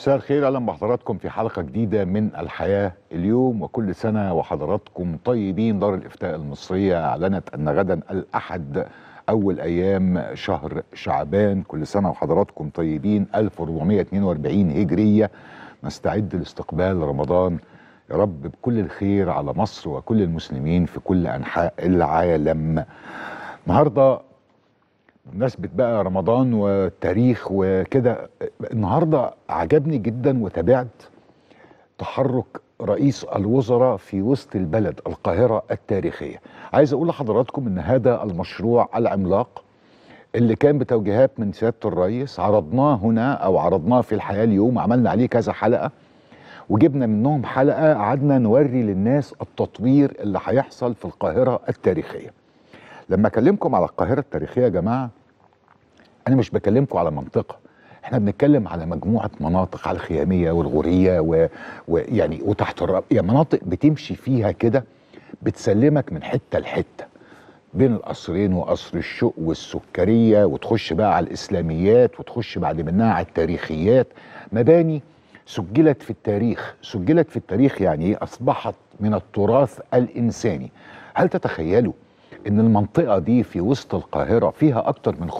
مساء الخير اهلا بحضراتكم في حلقه جديده من الحياه اليوم وكل سنه وحضراتكم طيبين دار الافتاء المصريه اعلنت ان غدا الاحد اول ايام شهر شعبان كل سنه وحضراتكم طيبين 1442 هجريه نستعد لاستقبال رمضان يا رب بكل الخير على مصر وكل المسلمين في كل انحاء العالم النهارده بمناسبة بقى رمضان والتاريخ وكده النهارده عجبني جدا وتابعت تحرك رئيس الوزراء في وسط البلد القاهرة التاريخية عايز أقول لحضراتكم أن هذا المشروع العملاق اللي كان بتوجيهات من سيادة الرئيس عرضناه هنا أو عرضناه في الحياة اليوم عملنا عليه كذا حلقة وجبنا منهم حلقة قعدنا نوري للناس التطوير اللي هيحصل في القاهرة التاريخية لما اكلمكم على القاهره التاريخيه يا جماعه انا مش بكلمكم على منطقه احنا بنتكلم على مجموعه مناطق على الخياميه والغوريه و... ويعني وتحت الرب يعني مناطق بتمشي فيها كده بتسلمك من حته لحته بين القصرين وقصر الشوق والسكريه وتخش بقى على الاسلاميات وتخش بعد منها على التاريخيات مباني سجلت في التاريخ سجلت في التاريخ يعني ايه اصبحت من التراث الانساني هل تتخيلوا ان المنطقة دي في وسط القاهرة فيها اكتر من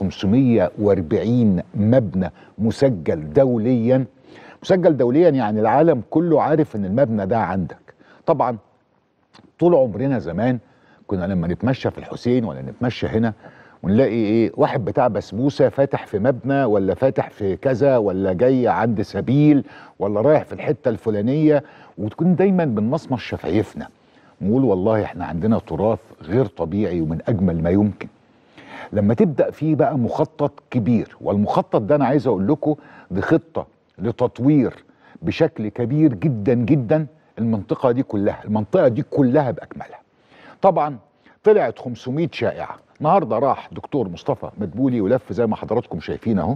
540 مبنى مسجل دوليا مسجل دوليا يعني العالم كله عارف ان المبنى ده عندك طبعا طول عمرنا زمان كنا لما نتمشى في الحسين ولا نتمشى هنا ونلاقي ايه واحد بتاع بسبوسه فاتح في مبنى ولا فاتح في كذا ولا جاي عند سبيل ولا رايح في الحته الفلانيه وتكون دايما بنمصمص شفايفنا نقول والله احنا عندنا تراث غير طبيعي ومن اجمل ما يمكن لما تبدا فيه بقى مخطط كبير والمخطط ده انا عايز اقول لكم دي خطه لتطوير بشكل كبير جدا جدا المنطقه دي كلها المنطقه دي كلها باكملها طبعا طلعت 500 شائعه النهارده راح دكتور مصطفى مدبولي ولف زي ما حضراتكم شايفين اهو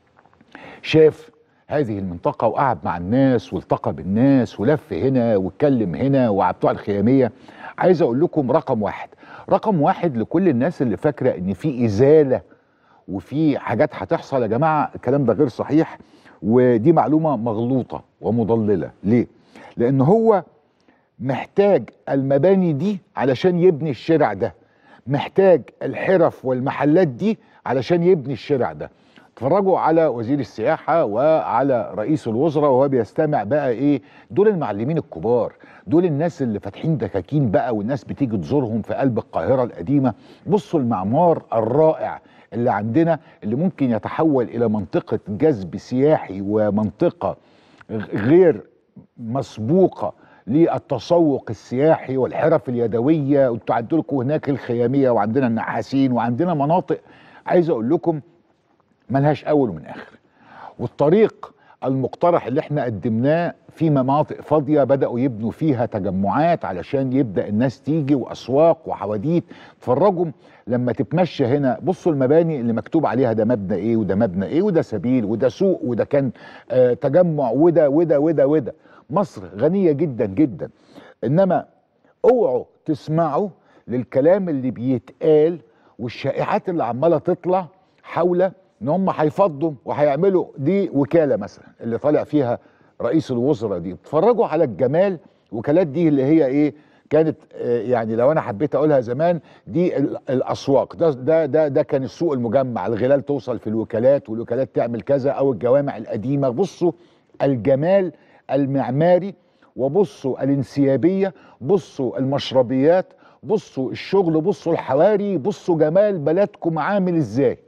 شاف هذه المنطقة وقعد مع الناس والتقى بالناس ولف هنا واتكلم هنا وعلى بتوع الخيامية عايز اقول لكم رقم واحد رقم واحد لكل الناس اللي فاكرة ان في ازالة وفي حاجات هتحصل يا جماعة الكلام ده غير صحيح ودي معلومة مغلوطة ومضللة ليه؟ لان هو محتاج المباني دي علشان يبني الشارع ده محتاج الحرف والمحلات دي علشان يبني الشارع ده اتفرجوا على وزير السياحة وعلى رئيس الوزراء وهو بيستمع بقى ايه دول المعلمين الكبار دول الناس اللي فاتحين دكاكين بقى والناس بتيجي تزورهم في قلب القاهرة القديمة بصوا المعمار الرائع اللي عندنا اللي ممكن يتحول الى منطقة جذب سياحي ومنطقة غير مسبوقة للتسوق السياحي والحرف اليدوية وانتوا عندكم هناك الخيامية وعندنا النحاسين وعندنا مناطق عايز اقول لكم ملهاش اول ومن اخر والطريق المقترح اللي احنا قدمناه في مناطق فاضيه بداوا يبنوا فيها تجمعات علشان يبدا الناس تيجي واسواق وحواديت اتفرجوا لما تتمشى هنا بصوا المباني اللي مكتوب عليها ده مبنى ايه وده مبنى ايه وده سبيل وده سوق وده كان آه تجمع وده وده وده وده مصر غنيه جدا جدا انما اوعوا تسمعوا للكلام اللي بيتقال والشائعات اللي عماله تطلع حول ان هم هيفضوا وهيعملوا دي وكاله مثلا اللي طالع فيها رئيس الوزراء دي اتفرجوا على الجمال وكالات دي اللي هي ايه كانت آه يعني لو انا حبيت اقولها زمان دي الاسواق ده ده ده ده كان السوق المجمع الغلال توصل في الوكالات والوكالات تعمل كذا او الجوامع القديمه بصوا الجمال المعماري وبصوا الانسيابيه بصوا المشربيات بصوا الشغل بصوا الحواري بصوا جمال بلدكم عامل ازاي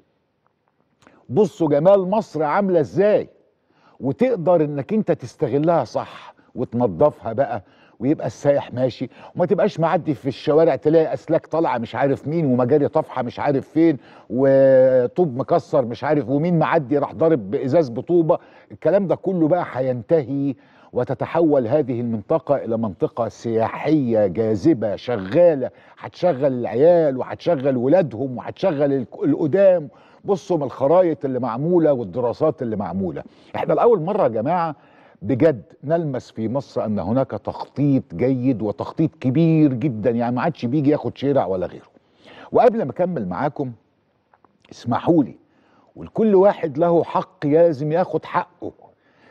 بصوا جمال مصر عامله ازاي وتقدر انك انت تستغلها صح وتنظفها بقى ويبقى السايح ماشي وما تبقاش معدي في الشوارع تلاقي اسلاك طالعه مش عارف مين ومجاري طافحه مش عارف فين وطوب مكسر مش عارف ومين معدي راح ضارب بازاز بطوبه الكلام ده كله بقى هينتهي وتتحول هذه المنطقة إلى منطقة سياحية جاذبة شغالة هتشغل العيال وهتشغل ولادهم وهتشغل القدام بصوا من الخرايط اللي معمولة والدراسات اللي معمولة احنا لأول مرة يا جماعة بجد نلمس في مصر ان هناك تخطيط جيد وتخطيط كبير جدا يعني ما عادش بيجي ياخد شارع ولا غيره وقبل ما اكمل معاكم اسمحوا لي ولكل واحد له حق لازم ياخد حقه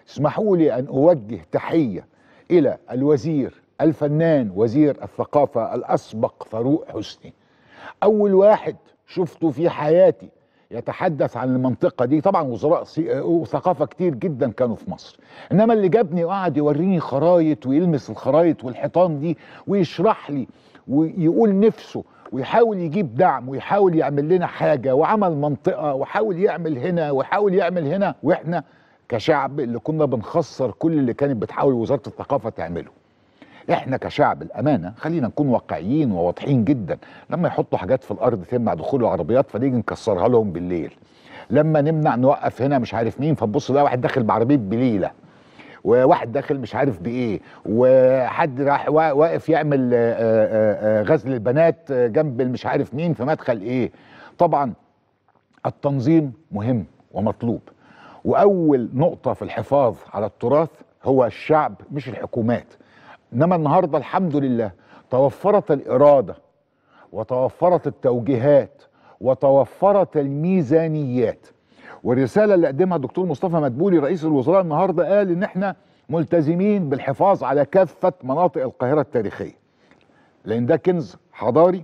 اسمحوا لي ان اوجه تحيه الى الوزير الفنان وزير الثقافه الاسبق فاروق حسني اول واحد شفته في حياتي يتحدث عن المنطقه دي طبعا وزراء ثقافه كتير جدا كانوا في مصر انما اللي جابني وقعد يوريني خرايط ويلمس الخرايط والحيطان دي ويشرح لي ويقول نفسه ويحاول يجيب دعم ويحاول يعمل لنا حاجه وعمل منطقه وحاول يعمل هنا ويحاول يعمل هنا واحنا كشعب اللي كنا بنخسر كل اللي كانت بتحاول وزاره الثقافه تعمله احنا كشعب الامانه خلينا نكون واقعيين وواضحين جدا لما يحطوا حاجات في الارض تمنع دخول العربيات فنيجي نكسرها لهم بالليل لما نمنع نوقف هنا مش عارف مين فتبص ده واحد داخل بعربيه بليله وواحد داخل مش عارف بايه وحد راح واقف يعمل غزل البنات جنب مش عارف مين في مدخل ايه طبعا التنظيم مهم ومطلوب واول نقطه في الحفاظ على التراث هو الشعب مش الحكومات انما النهارده الحمد لله توفرت الاراده وتوفرت التوجيهات وتوفرت الميزانيات والرساله اللي قدمها الدكتور مصطفى مدبولي رئيس الوزراء النهارده قال ان احنا ملتزمين بالحفاظ على كافه مناطق القاهره التاريخيه لان ده كنز حضاري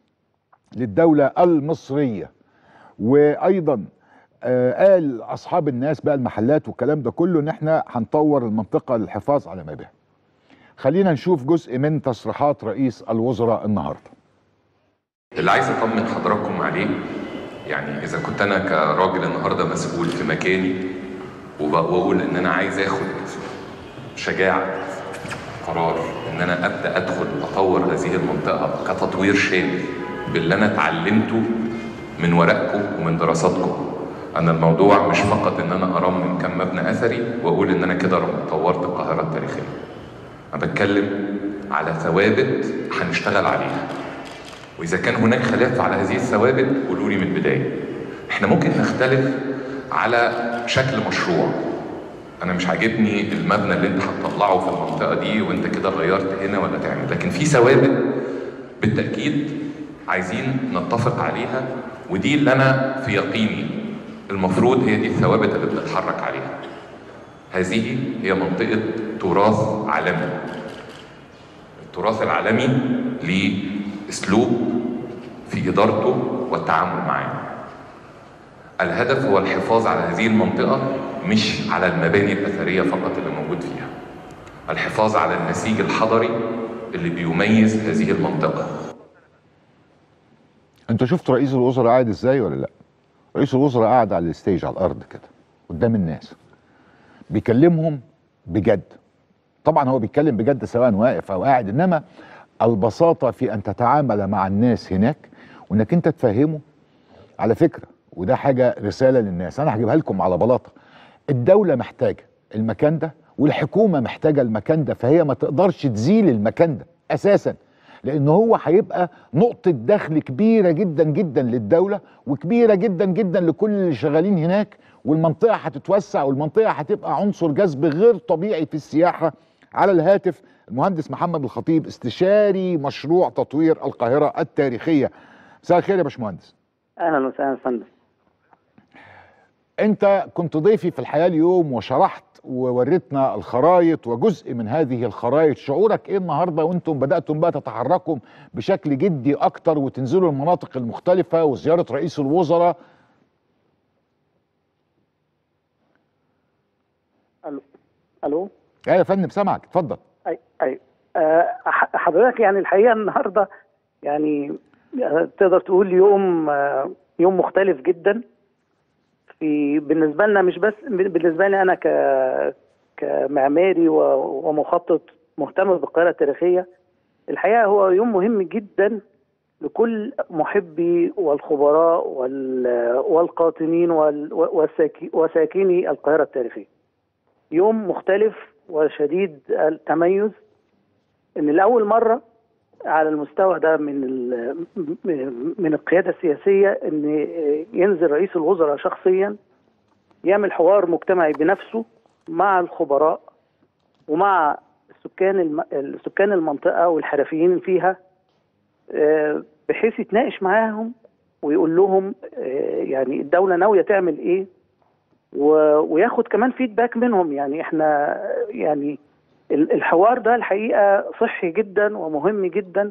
للدوله المصريه وايضا آه قال اصحاب الناس بقى المحلات والكلام ده كله ان احنا هنطور المنطقه للحفاظ على ما بها خلينا نشوف جزء من تصريحات رئيس الوزراء النهارده اللي عايز اطمن حضراتكم عليه يعني اذا كنت انا كراجل النهارده مسؤول في مكاني وبقول ان انا عايز اخد شجاعه قرار ان انا ابدا ادخل اطور هذه المنطقه كتطوير شامل باللي انا اتعلمته من ورقكم ومن دراساتكم ان الموضوع مش فقط ان انا ارمم كم مبنى اثري واقول ان انا كده طورت القاهره التاريخيه انا بتكلم على ثوابت هنشتغل عليها واذا كان هناك خلاف على هذه الثوابت قولوا لي من البدايه احنا ممكن نختلف على شكل مشروع انا مش عاجبني المبنى اللي انت هتطلعه في المنطقه دي وانت كده غيرت هنا ولا تعمل لكن في ثوابت بالتاكيد عايزين نتفق عليها ودي اللي انا في يقيني المفروض هي دي الثوابت اللي بنتحرك عليها هذه هي منطقه تراث عالمي التراث العالمي ليه اسلوب في ادارته والتعامل معاه الهدف هو الحفاظ على هذه المنطقه مش على المباني الاثريه فقط اللي موجود فيها الحفاظ على النسيج الحضري اللي بيميز هذه المنطقه انت شفت رئيس الوزراء قاعد ازاي ولا لا رئيس الوزراء قاعد على الستيج على الارض كده قدام الناس بيكلمهم بجد طبعا هو بيتكلم بجد سواء واقف او قاعد انما البساطة في أن تتعامل مع الناس هناك وأنك أنت تفهمه على فكرة وده حاجة رسالة للناس أنا هجيبها لكم على بلاطة الدولة محتاجة المكان ده والحكومة محتاجة المكان ده فهي ما تقدرش تزيل المكان ده أساسا لأن هو هيبقى نقطة دخل كبيرة جدا جدا للدولة وكبيرة جدا جدا لكل اللي شغالين هناك والمنطقة هتتوسع والمنطقة هتبقى عنصر جذب غير طبيعي في السياحة على الهاتف المهندس محمد الخطيب استشاري مشروع تطوير القاهرة التاريخية مساء الخير يا باشمهندس اهلا وسهلا يا فندم انت كنت ضيفي في الحياة اليوم وشرحت ووريتنا الخرايط وجزء من هذه الخرايط شعورك ايه النهارده وانتم بداتم بقى تتحركوا بشكل جدي اكتر وتنزلوا المناطق المختلفه وزياره رئيس الوزراء الو الو ايه يا فندم سامعك اتفضل اي اي أه حضرتك يعني الحقيقه النهارده يعني تقدر تقول يوم آه يوم مختلف جدا في بالنسبه لنا مش بس بالنسبه لي انا ك كمعماري ومخطط مهتم بالقاهره التاريخيه الحقيقه هو يوم مهم جدا لكل محبي والخبراء والقاطنين وساكني القاهره التاريخيه. يوم مختلف وشديد التميز ان لاول مره على المستوى ده من من القياده السياسيه ان ينزل رئيس الوزراء شخصيا يعمل حوار مجتمعي بنفسه مع الخبراء ومع سكان سكان المنطقه والحرفيين فيها بحيث يتناقش معاهم ويقول لهم يعني الدوله ناويه تعمل ايه و- وياخد كمان فيدباك منهم يعني احنا يعني ال- الحوار ده الحقيقه صحي جدا ومهم جدا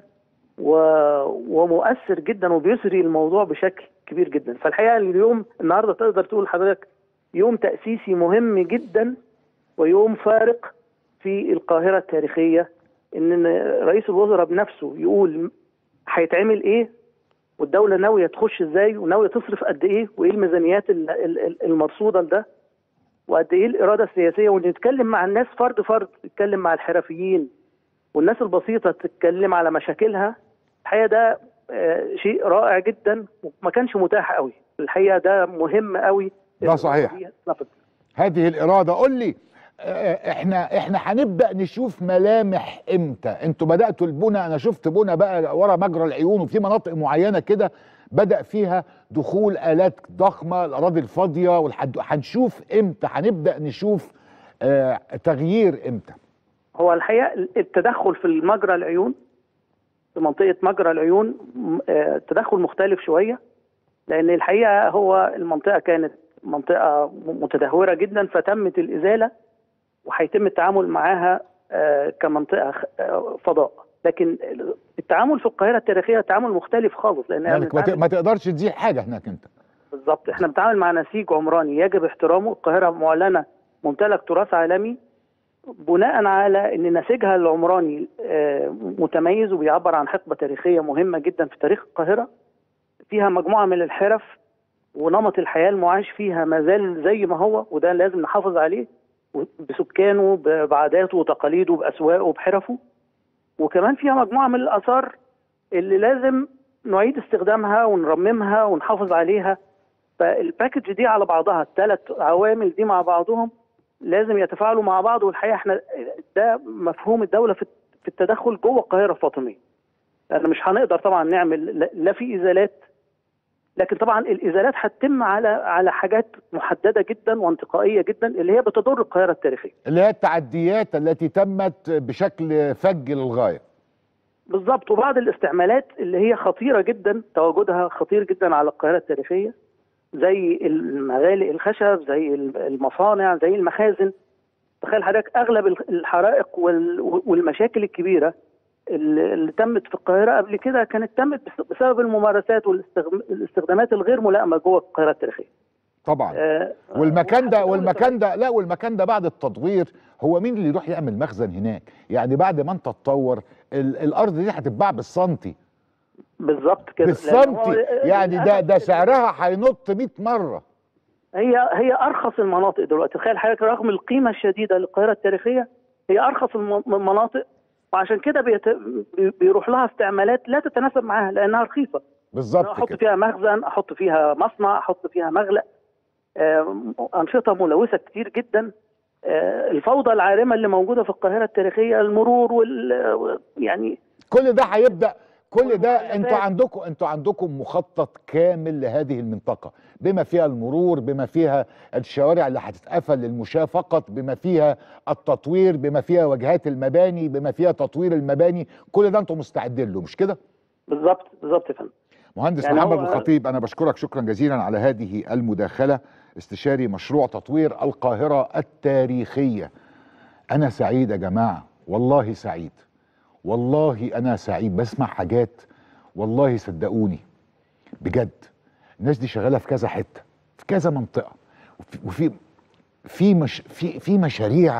و- ومؤثر جدا وبيسري الموضوع بشكل كبير جدا فالحقيقه اليوم النهارده تقدر تقول لحضرتك يوم تاسيسي مهم جدا ويوم فارق في القاهره التاريخيه ان رئيس الوزراء بنفسه يقول هيتعمل ايه والدوله ناويه تخش ازاي وناويه تصرف قد ايه وايه الميزانيات ال- ال- ال- المرصوده لده وقد ايه الاراده السياسيه ونتكلم مع الناس فرد فرد نتكلم مع الحرفيين والناس البسيطه تتكلم على مشاكلها الحقيقه ده آه، شيء رائع جدا وما كانش متاح قوي الحقيقه ده مهم قوي ده صحيح. نفذ. هذه الاراده قول لي آه، احنا احنا هنبدا نشوف ملامح امتى انتوا بداتوا البنى انا شفت بنى بقى ورا مجرى العيون وفي مناطق معينه كده بدا فيها دخول الات ضخمه الاراضي الفاضيه والحد هنشوف امتى هنبدا نشوف آه تغيير امتى هو الحقيقه التدخل في المجرى العيون في منطقه مجرى العيون م- آه، تدخل مختلف شويه لان الحقيقه هو المنطقه كانت منطقه م- متدهوره جدا فتمت الازاله وهيتم التعامل معاها آه، كمنطقه خ- آه، فضاء لكن التعامل في القاهره التاريخيه تعامل مختلف خالص لان يعني ما ت- بنتعامل- ما تقدرش تزيح حاجه هناك انت بالظبط احنا بنتعامل مع نسيج عمراني يجب احترامه القاهره معلنه ممتلك تراث عالمي بناء على ان نسيجها العمراني آه، متميز وبيعبر عن حقبه تاريخيه مهمه جدا في تاريخ القاهره فيها مجموعه من الحرف ونمط الحياه المعاش فيها ما زال زي ما هو وده لازم نحافظ عليه بسكانه ب- بعاداته وتقاليده باسواقه بحرفه وكمان فيها مجموعه من الاثار اللي لازم نعيد استخدامها ونرممها ونحافظ عليها فالباكج دي على بعضها الثلاث عوامل دي مع بعضهم لازم يتفاعلوا مع بعض والحقيقه احنا ده مفهوم الدوله في في التدخل جوه القاهره الفاطميه لان مش هنقدر طبعا نعمل لا- لا في ازالات لكن طبعا الازالات هتتم على على حاجات محدده جدا وانتقائيه جدا اللي هي بتضر القاهره التاريخيه اللي هي التعديات التي تمت بشكل فج للغايه بالظبط وبعض الاستعمالات اللي هي خطيره جدا تواجدها خطير جدا على القاهره التاريخيه زي المغالق الخشب زي المصانع زي المخازن تخيل حضرتك اغلب الحرائق وال- والمشاكل الكبيره اللي اللي تمت في القاهره قبل كده كانت تمت بس- بسبب الممارسات والاستخدامات الغير ملائمه جوه القاهره التاريخيه. طبعا آه، والمكان ده وحتى والمكان ده لا والمكان ده بعد التطوير هو مين اللي يروح يعمل مخزن هناك يعني بعد ما انت تطور ال- الارض دي هتتباع بالسنتي بالظبط كده لأن هو بالسنتي يعني ده ده للأسف سعرها هينط 100 مره هي هي ارخص المناطق دلوقتي تخيل حضرتك رغم القيمه الشديده للقاهره التاريخيه هي ارخص الم- المناطق وعشان كده بيت... بي- بيروح لها استعمالات لا تتناسب معاها لانها رخيصه أنا بالظبط احط كده فيها مخزن احط فيها مصنع احط فيها مغلق آه، انشطه ملوثه كتير جدا آه، الفوضى العارمه اللي موجوده في القاهره التاريخيه المرور وال يعني كل ده هيبدا كل ده والمخلفات. انتوا عندكم انتوا عندكم مخطط كامل لهذه المنطقه بما فيها المرور بما فيها الشوارع اللي هتتقفل للمشاة فقط بما فيها التطوير بما فيها واجهات المباني بما فيها تطوير المباني كل ده انتوا مستعدين له مش كده بالظبط بالظبط يا فندم مهندس يعني محمد هو- الخطيب انا بشكرك شكرا جزيلا على هذه المداخله استشاري مشروع تطوير القاهره التاريخيه انا سعيد يا جماعه والله سعيد والله انا سعيد بسمع حاجات والله صدقوني بجد الناس دي شغاله في كذا حته في كذا منطقه وفي وفي في مش في في مشاريع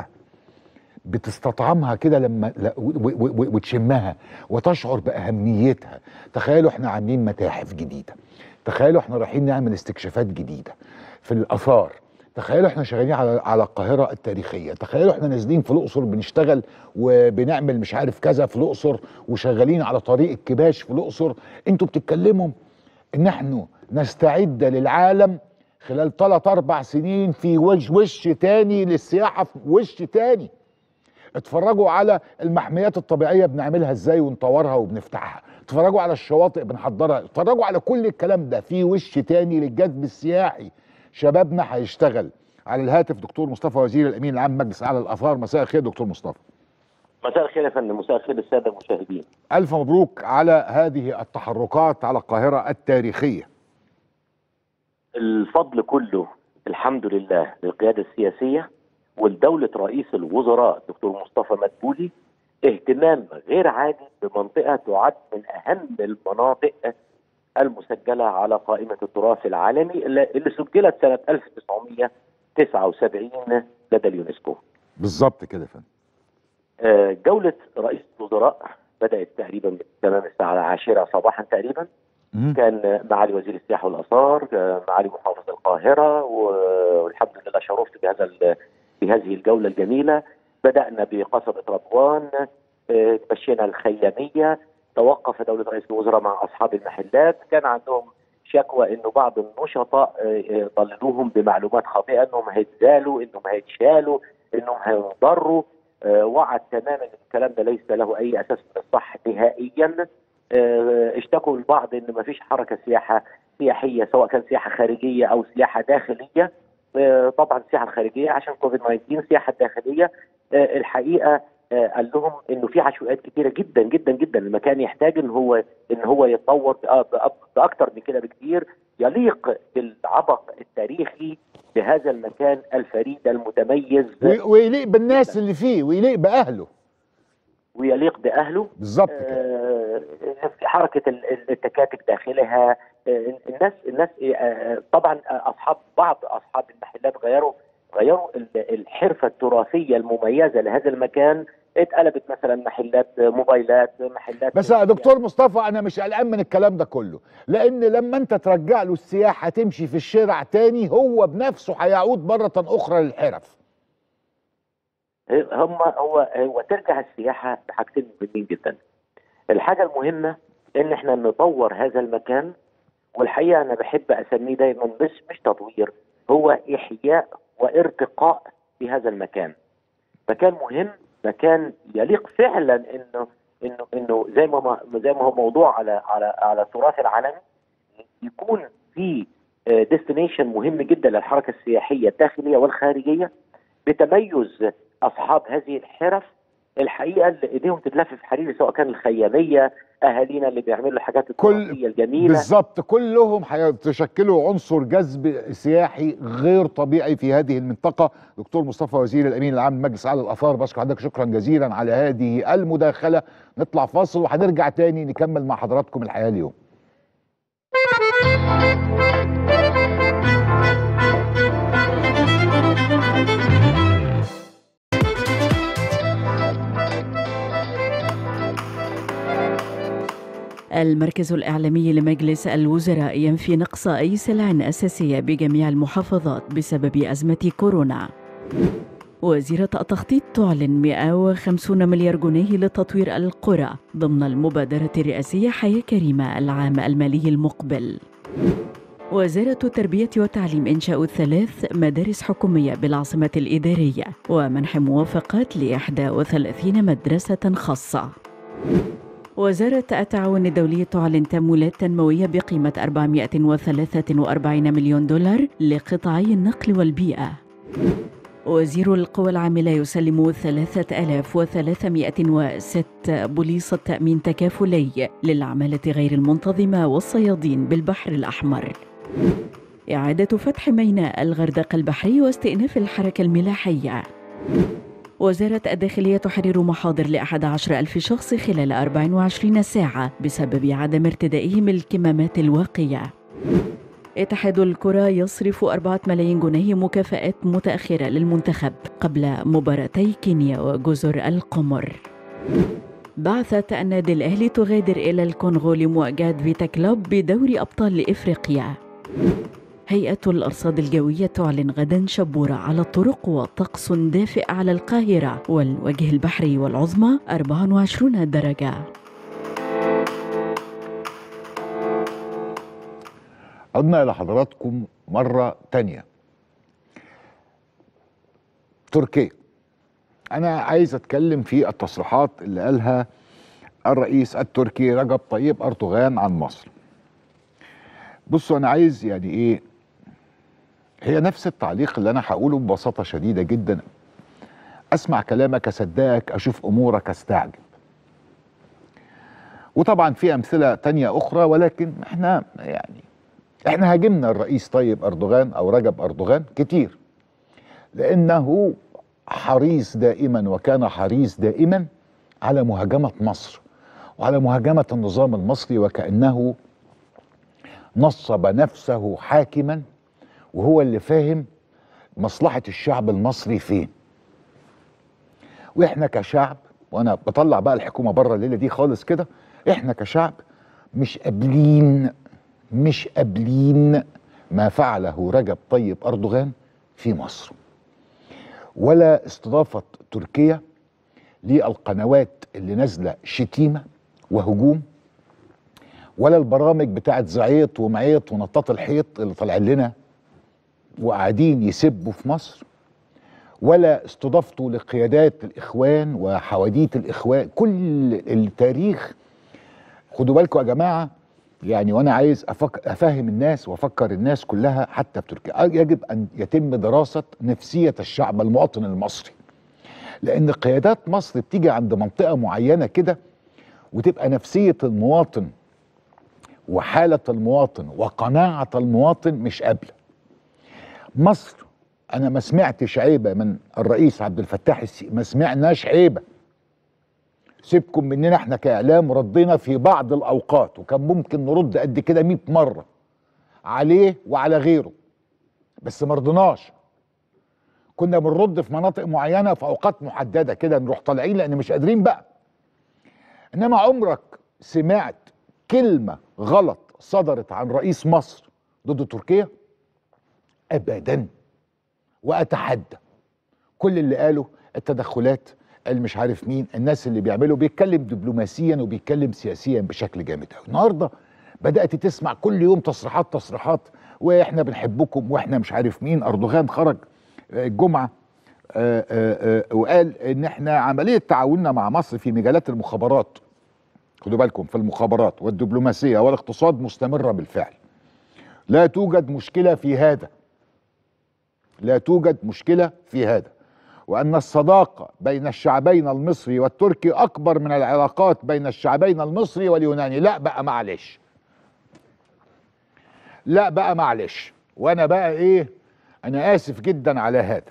بتستطعمها كده لما لا- و- و- و- وتشمها وتشعر باهميتها تخيلوا احنا عاملين متاحف جديده تخيلوا احنا رايحين نعمل استكشافات جديده في الاثار تخيلوا احنا شغالين على على القاهره التاريخيه تخيلوا احنا نازلين في الاقصر بنشتغل وبنعمل مش عارف كذا في الاقصر وشغالين على طريق الكباش في الاقصر انتوا بتتكلموا ان نحن نستعد للعالم خلال ثلاث اربع سنين في وش وش تاني للسياحه في وش تاني اتفرجوا على المحميات الطبيعيه بنعملها ازاي ونطورها وبنفتحها اتفرجوا على الشواطئ بنحضرها اتفرجوا على كل الكلام ده في وش تاني للجذب السياحي شبابنا هيشتغل على الهاتف دكتور مصطفى وزير الامين العام مجلس اعلى الاثار مساء الخير دكتور مصطفى مساء الخير يا فندم مساء الخير للساده المشاهدين الف مبروك على هذه التحركات على القاهره التاريخيه الفضل كله الحمد لله للقياده السياسيه ولدوله رئيس الوزراء الدكتور مصطفى مدبولي اهتمام غير عادي بمنطقه تعد من اهم المناطق المسجله على قائمه التراث العالمي اللي اللي سجلت سنه 1979 لدى اليونسكو. بالظبط كده يا فندم آه، جولة رئيس الوزراء بدأت تقريبا من تمام الساعة العاشرة صباحا تقريبا مم. كان معالي وزير السياحة والآثار آه، معالي محافظ القاهرة و- والحمد لله شرفت بهذا ال- بهذه الجولة الجميلة بدأنا بقصبة رضوان آه، مشينا الخيامية توقف دولة رئيس الوزراء مع أصحاب المحلات كان عندهم شكوى انه بعض النشطاء آه، آه، ضللوهم بمعلومات خاطئه انهم هيتزالوا انهم هيتشالوا انهم هينضروا آه، وعد تماما ان الكلام ده ليس له اي اساس من الصح نهائيا آه، اشتكوا البعض ان ما فيش حركه سياحه سياحيه سواء كان سياحه خارجيه او سياحه داخليه آه، طبعا السياحه الخارجيه عشان كوفيد 19 السياحه الداخليه آه، الحقيقه آه، قال لهم انه في عشوائيات كتيره جدا جدا جدا المكان يحتاج ان هو ان هو يتطور بأ- بأ- باكتر من كده بكتير يليق بالعبق التاريخي بهذا المكان الفريد المتميز وي- ويليق بالناس اللي فيه ويليق باهله ويليق باهله بالظبط كده آه، في حركه ال- ال- التكاتك داخلها آه، الناس الناس آه، طبعا اصحاب بعض اصحاب المحلات غيروا غيروا ال- الحرفه التراثيه المميزه لهذا المكان اتقلبت مثلا محلات موبايلات محلات بس يا دكتور مصطفى انا مش قلقان من الكلام ده كله لان لما انت ترجع له السياحه تمشي في الشارع تاني هو بنفسه هيعود مره اخرى للحرف هم هو هو ترجع السياحه بحاجتين مهمين جدا. الحاجه المهمه ان احنا نطور هذا المكان والحقيقه انا بحب اسميه دايما مش مش تطوير هو احياء وارتقاء بهذا المكان. مكان مهم مكان يليق فعلا انه انه انه زي ما ما- زي ما هو موضوع على على على التراث العالمي يكون في ديستنيشن مهم جدا للحركه السياحيه الداخليه والخارجيه بتميز اصحاب هذه الحرف الحقيقه اللي ايديهم تتلف في حرير سواء كان الخياميه اهالينا اللي بيعملوا الحاجات كل- التراثيه الجميله بالظبط كلهم هيتشكلوا عنصر جذب سياحي غير طبيعي في هذه المنطقه دكتور مصطفى وزير الامين العام لمجلس اعلى الاثار بشكر حضرتك شكرا جزيلا على هذه المداخله نطلع فاصل وهنرجع تاني نكمل مع حضراتكم الحياه اليوم المركز الإعلامي لمجلس الوزراء ينفي نقص أي سلع أساسية بجميع المحافظات بسبب أزمة كورونا. وزيرة التخطيط تعلن 150 مليار جنيه لتطوير القرى ضمن المبادرة الرئاسية حياة كريمة العام المالي المقبل. وزارة التربية والتعليم إنشاء ثلاث مدارس حكومية بالعاصمة الإدارية ومنح موافقات ل 31 مدرسة خاصة. وزارة التعاون الدولي تعلن تمويلات تنموية بقيمة 443 مليون دولار لقطاعي النقل والبيئة. وزير القوى العاملة يسلم 3306 بوليصة تأمين تكافلي للعمالة غير المنتظمة والصيادين بالبحر الأحمر. إعادة فتح ميناء الغردقة البحري واستئناف الحركة الملاحية. وزارة الداخلية تحرر محاضر لأحد عشر ألف شخص خلال 24 ساعة بسبب عدم ارتدائهم الكمامات الواقية اتحاد الكرة يصرف أربعة ملايين جنيه مكافآت متأخرة للمنتخب قبل مباراتي كينيا وجزر القمر بعثة النادي الأهلي تغادر إلى الكونغو لمواجهة فيتا كلوب بدوري أبطال إفريقيا هيئة الأرصاد الجوية تعلن غدا شبورة على الطرق وطقس دافئ على القاهرة والوجه البحري والعظمى 24 درجة عدنا إلى حضراتكم مرة تانية تركيا أنا عايز أتكلم في التصريحات اللي قالها الرئيس التركي رجب طيب أردوغان عن مصر بصوا أنا عايز يعني إيه هي نفس التعليق اللي أنا هقوله ببساطة شديدة جدا أسمع كلامك أصدقك أشوف أمورك أستعجب وطبعا في أمثلة تانية أخرى ولكن إحنا يعني احنا هاجمنا الرئيس طيب اردوغان او رجب اردوغان كتير لانه حريص دائما وكان حريص دائما على مهاجمه مصر وعلى مهاجمه النظام المصري وكانه نصب نفسه حاكما وهو اللي فاهم مصلحه الشعب المصري فين واحنا كشعب وانا بطلع بقى الحكومه بره الليله دي خالص كده احنا كشعب مش قابلين مش قابلين ما فعله رجب طيب اردوغان في مصر ولا استضافه تركيا للقنوات اللي نازله شتيمه وهجوم ولا البرامج بتاعت زعيط ومعيط ونطاط الحيط اللي طالع لنا وقاعدين يسبوا في مصر ولا استضافته لقيادات الاخوان وحواديت الاخوان كل التاريخ خدوا بالكم يا جماعه يعني وانا عايز أفك افهم الناس وافكر الناس كلها حتى في تركيا يجب ان يتم دراسه نفسيه الشعب المواطن المصري لان قيادات مصر بتيجي عند منطقه معينه كده وتبقى نفسيه المواطن وحاله المواطن وقناعه المواطن مش قابله مصر انا ما سمعتش عيبه من الرئيس عبد الفتاح السيسي ما سمعناش عيبه سيبكم مننا احنا كاعلام ردينا في بعض الاوقات وكان ممكن نرد قد كده 100 مره عليه وعلى غيره بس ما رضيناش كنا بنرد في مناطق معينه في اوقات محدده كده نروح طالعين لان مش قادرين بقى انما عمرك سمعت كلمه غلط صدرت عن رئيس مصر ضد تركيا ابدا واتحدى كل اللي قاله التدخلات اللي مش عارف مين الناس اللي بيعملوا بيتكلم دبلوماسيا وبيتكلم سياسيا بشكل جامد قوي النهارده بدات تسمع كل يوم تصريحات تصريحات واحنا بنحبكم واحنا مش عارف مين اردوغان خرج الجمعه آآ آآ وقال ان احنا عمليه تعاوننا مع مصر في مجالات المخابرات خدوا بالكم في المخابرات والدبلوماسيه والاقتصاد مستمره بالفعل لا توجد مشكله في هذا لا توجد مشكله في هذا وان الصداقه بين الشعبين المصري والتركي اكبر من العلاقات بين الشعبين المصري واليوناني لا بقى معلش لا بقى معلش وانا بقى ايه انا اسف جدا على هذا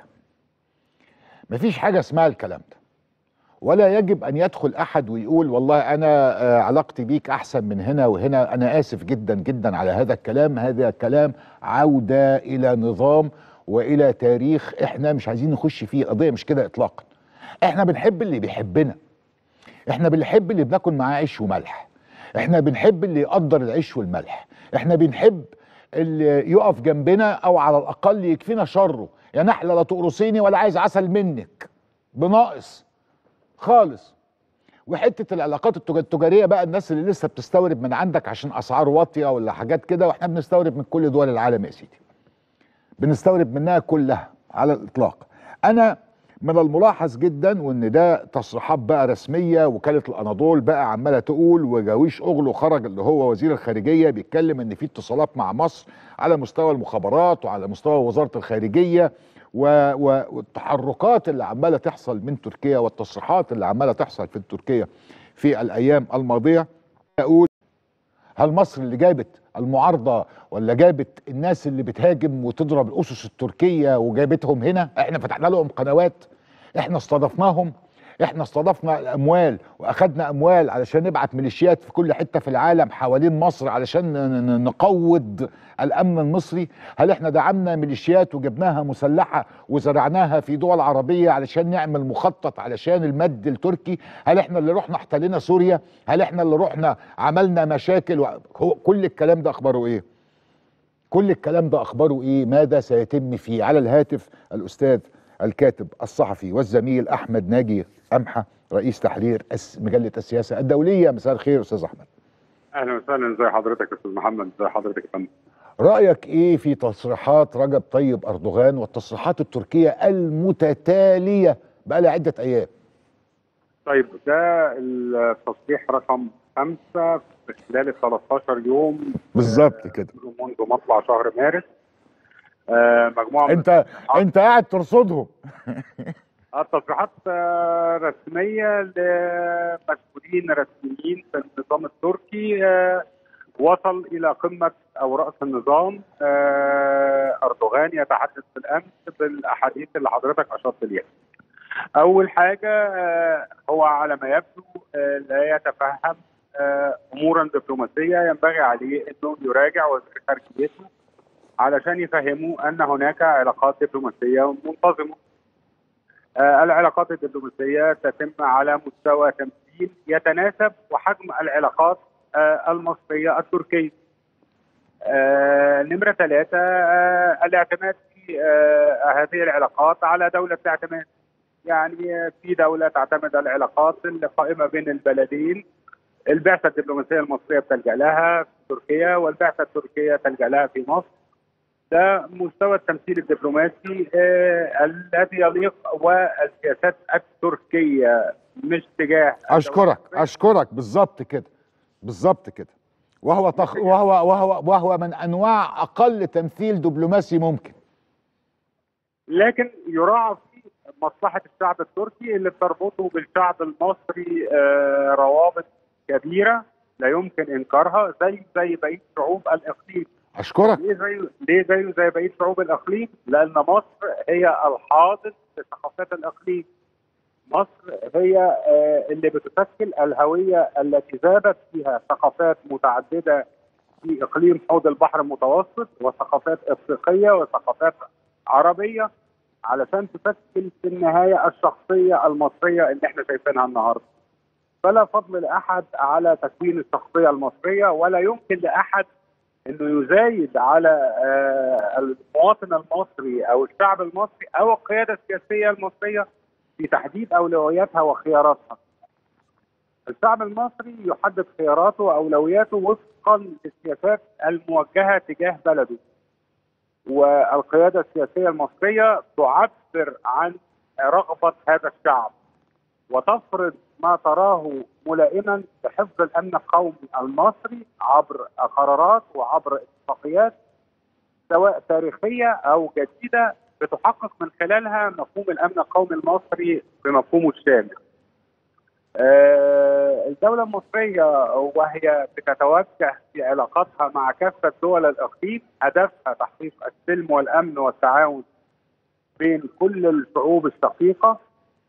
مفيش حاجه اسمها الكلام ده ولا يجب ان يدخل احد ويقول والله انا آه علاقتي بيك احسن من هنا وهنا انا اسف جدا جدا على هذا الكلام هذا كلام عوده الى نظام والى تاريخ احنا مش عايزين نخش فيه قضيه مش كده اطلاقا احنا بنحب اللي بيحبنا احنا بنحب اللي بناكل معاه عيش وملح احنا بنحب اللي يقدر العيش والملح احنا بنحب اللي يقف جنبنا او على الاقل يكفينا شره يا نحله لا تقرصيني ولا عايز عسل منك بناقص خالص وحته العلاقات التجاريه بقى الناس اللي لسه بتستورد من عندك عشان اسعار واطيه ولا حاجات كده واحنا بنستورد من كل دول العالم يا سيدي بنستورد منها كلها على الاطلاق انا من الملاحظ جدا وان ده تصريحات بقى رسميه وكاله الاناضول بقى عماله تقول وجاويش اغلو خرج اللي هو وزير الخارجيه بيتكلم ان في اتصالات مع مصر على مستوى المخابرات وعلى مستوى وزاره الخارجيه و... و... والتحركات اللي عماله تحصل من تركيا والتصريحات اللي عماله تحصل في تركيا في الايام الماضيه اقول هل مصر اللي جابت المعارضه ولا جابت الناس اللي بتهاجم وتضرب الاسس التركيه وجابتهم هنا احنا فتحنا لهم قنوات احنا استضفناهم احنا استضفنا الاموال واخدنا اموال علشان نبعت ميليشيات في كل حته في العالم حوالين مصر علشان نقوض الامن المصري هل احنا دعمنا ميليشيات وجبناها مسلحه وزرعناها في دول عربيه علشان نعمل مخطط علشان المد التركي هل احنا اللي رحنا احتلينا سوريا هل احنا اللي رحنا عملنا مشاكل و... كل الكلام ده اخباره ايه كل الكلام ده اخباره ايه ماذا سيتم فيه على الهاتف الاستاذ الكاتب الصحفي والزميل احمد ناجي قمحه رئيس تحرير مجله السياسه الدوليه مساء الخير استاذ احمد اهلا وسهلا ازي حضرتك يا استاذ محمد ازي حضرتك يا فندم رايك ايه في تصريحات رجب طيب اردوغان والتصريحات التركيه المتتاليه بقى لها عده ايام طيب ده التصريح رقم خمسة في خلال ال 13 يوم بالظبط كده منذ مطلع شهر مارس آه مجموعه انت انت قاعد ترصدهم التصريحات آه رسميه لمسؤولين رسميين في النظام التركي آه وصل الى قمه او راس النظام آه، اردوغان يتحدث بالامس بالاحاديث اللي حضرتك اشرت ليها. اول حاجه آه، هو على ما يبدو آه، لا يتفهم آه، امورا دبلوماسيه ينبغي عليه انه يراجع وزير خارجيته علشان يفهموا ان هناك علاقات دبلوماسيه منتظمه. آه، العلاقات الدبلوماسيه تتم على مستوى تمثيل يتناسب وحجم العلاقات آه، المصريه التركيه. آه، نمره ثلاثه آه، الاعتماد في آه، هذه العلاقات على دوله اعتماد. يعني آه، في دوله تعتمد على العلاقات القائمه بين البلدين البعثه الدبلوماسيه المصريه بتلجا لها في تركيا والبعثه التركيه تلجا لها في مصر. ده مستوى التمثيل الدبلوماسي آه، الذي يليق والسياسات التركيه مش تجاه الدولة اشكرك المصرية. اشكرك بالظبط كده بالظبط كده وهو تخ... وهو وهو وهو من انواع اقل تمثيل دبلوماسي ممكن لكن يراعى في مصلحه الشعب التركي اللي بتربطه بالشعب المصري آه، روابط كبيره لا يمكن انكارها زي زي بقيه شعوب الاقليم اشكرك ليه زي ليه زيه زي بقيه شعوب الاقليم؟ لان مصر هي الحاضن لثقافات الاقليم. مصر هي آه، اللي بتشكل الهويه التي ذابت فيها ثقافات متعدده في اقليم حوض البحر المتوسط وثقافات افريقيه وثقافات عربيه علشان تشكل في النهايه الشخصيه المصريه اللي احنا شايفينها النهارده. فلا فضل لاحد على تكوين الشخصيه المصريه ولا يمكن لاحد انه يزايد على آه، المواطن المصري او الشعب المصري او القياده السياسيه المصريه في تحديد اولوياتها وخياراتها. الشعب المصري يحدد خياراته واولوياته وفقا للسياسات الموجهه تجاه بلده. والقياده السياسيه المصريه تعبر عن رغبه هذا الشعب وتفرض ما تراه ملائما لحفظ الامن القومي المصري عبر قرارات وعبر اتفاقيات سواء تاريخيه او جديده بتحقق من خلالها مفهوم الامن القومي المصري بمفهومه الشامل. آه، الدولة المصرية وهي بتتوجه في علاقاتها مع كافة دول الإقليم هدفها تحقيق السلم والأمن والتعاون بين كل الشعوب الشقيقة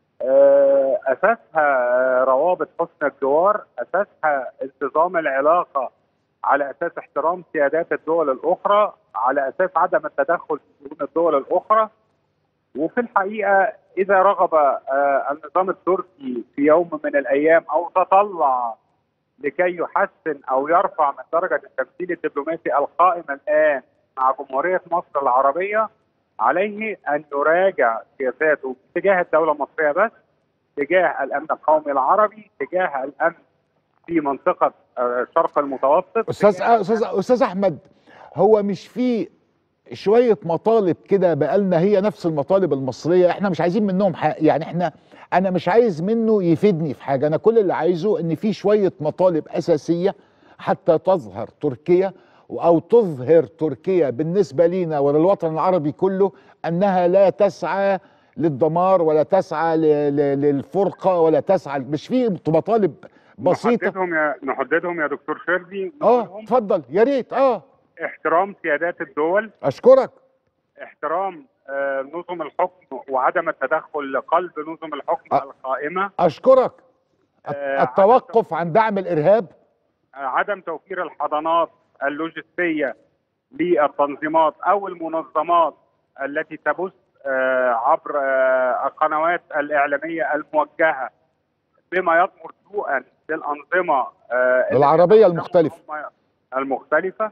آه، أساسها روابط حسن الجوار أساسها انتظام العلاقة على أساس احترام سيادات الدول الأخرى على أساس عدم التدخل في شؤون الدول الأخرى وفي الحقيقة إذا رغب آه، النظام التركي في يوم من الأيام أو تطلع لكي يحسن أو يرفع من درجة التمثيل الدبلوماسي القائم الآن مع جمهورية مصر العربية عليه أن يراجع سياساته تجاه الدولة المصرية بس تجاه الأمن القومي العربي تجاه الأمن في منطقة آه، الشرق المتوسط استاذ تجاه استاذ استاذ احمد هو مش في شويه مطالب كده بقالنا هي نفس المطالب المصريه احنا مش عايزين منهم حق يعني احنا انا مش عايز منه يفيدني في حاجه انا كل اللي عايزه ان في شويه مطالب اساسيه حتى تظهر تركيا او تظهر تركيا بالنسبه لينا وللوطن العربي كله انها لا تسعى للدمار ولا تسعى ل- ل- للفرقه ولا تسعى مش في مطالب بسيطه نحددهم يا نحددهم يا دكتور شردي اه نقولهم اتفضل يا ريت اه احترام سيادات الدول اشكرك احترام آه، نظم الحكم وعدم التدخل لقلب نظم الحكم أ- القائمه اشكرك الت- آه، التوقف عن دعم الارهاب آه، عدم توفير الحضانات اللوجستيه للتنظيمات او المنظمات التي تبث آه، عبر آه، القنوات الاعلاميه الموجهه بما يضمر سوءا للانظمه آه، العربية التي المختلفة. هم المختلفه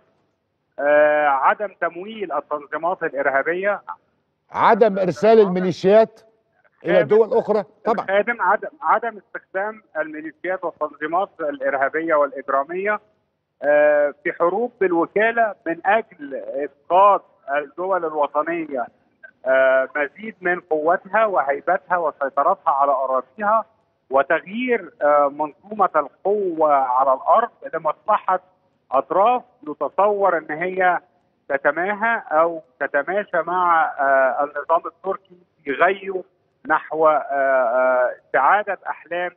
آه، عدم تمويل التنظيمات الارهابيه عدم ارسال الميليشيات الى دول اخرى طبعا خادم عدم عدم استخدام الميليشيات والتنظيمات الارهابيه والاجراميه آه، في حروب بالوكاله من اجل اسقاط الدول الوطنيه آه، مزيد من قوتها وهيبتها وسيطرتها على اراضيها وتغيير آه، منظومه القوه على الارض لمصلحه اطراف يتصور ان هي تتماهى او تتماشى مع آه، النظام التركي في غيه نحو آه، آه، سعاده احلام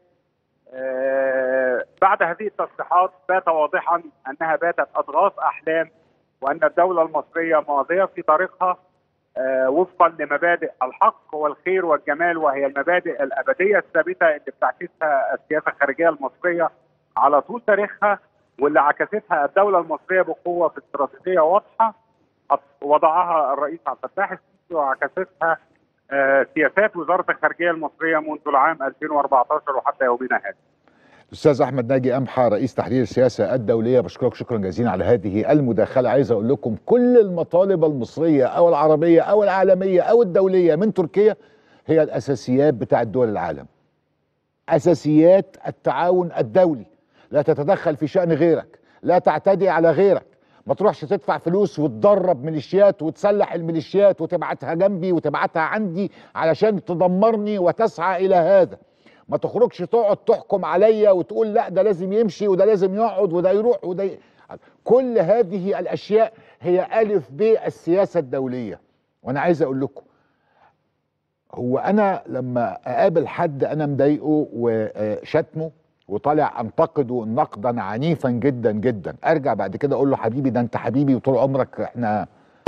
آه، بعد هذه التصريحات بات واضحا انها باتت اضغاث احلام وان الدوله المصريه ماضيه في طريقها آه، وفقا لمبادئ الحق والخير والجمال وهي المبادئ الابديه الثابته اللي بتعكسها السياسه الخارجيه المصريه على طول تاريخها واللي عكستها الدوله المصريه بقوه في استراتيجيه واضحه وضعها الرئيس عبد الفتاح السيسي وعكستها آه، سياسات وزاره الخارجيه المصريه منذ العام 2014 وحتى يومنا هذا. الاستاذ احمد ناجي امحى رئيس تحرير السياسه الدوليه بشكرك شكرا جزيلا على هذه المداخله عايز اقول لكم كل المطالب المصريه او العربيه او العالميه او الدوليه من تركيا هي الاساسيات بتاعت دول العالم اساسيات التعاون الدولي لا تتدخل في شان غيرك لا تعتدي على غيرك ما تروحش تدفع فلوس وتدرب ميليشيات وتسلح الميليشيات وتبعتها جنبي وتبعتها عندي علشان تدمرني وتسعى الى هذا ما تخرجش تقعد تحكم عليا وتقول لا ده لازم يمشي وده لازم يقعد وده يروح وده ي... كل هذه الاشياء هي الف ب السياسه الدوليه وانا عايز اقول لكم هو انا لما اقابل حد انا مضايقه وشتمه وطالع انتقده نقدا عنيفا جدا جدا ارجع بعد كده اقول له حبيبي ده انت حبيبي وطول عمرك احنا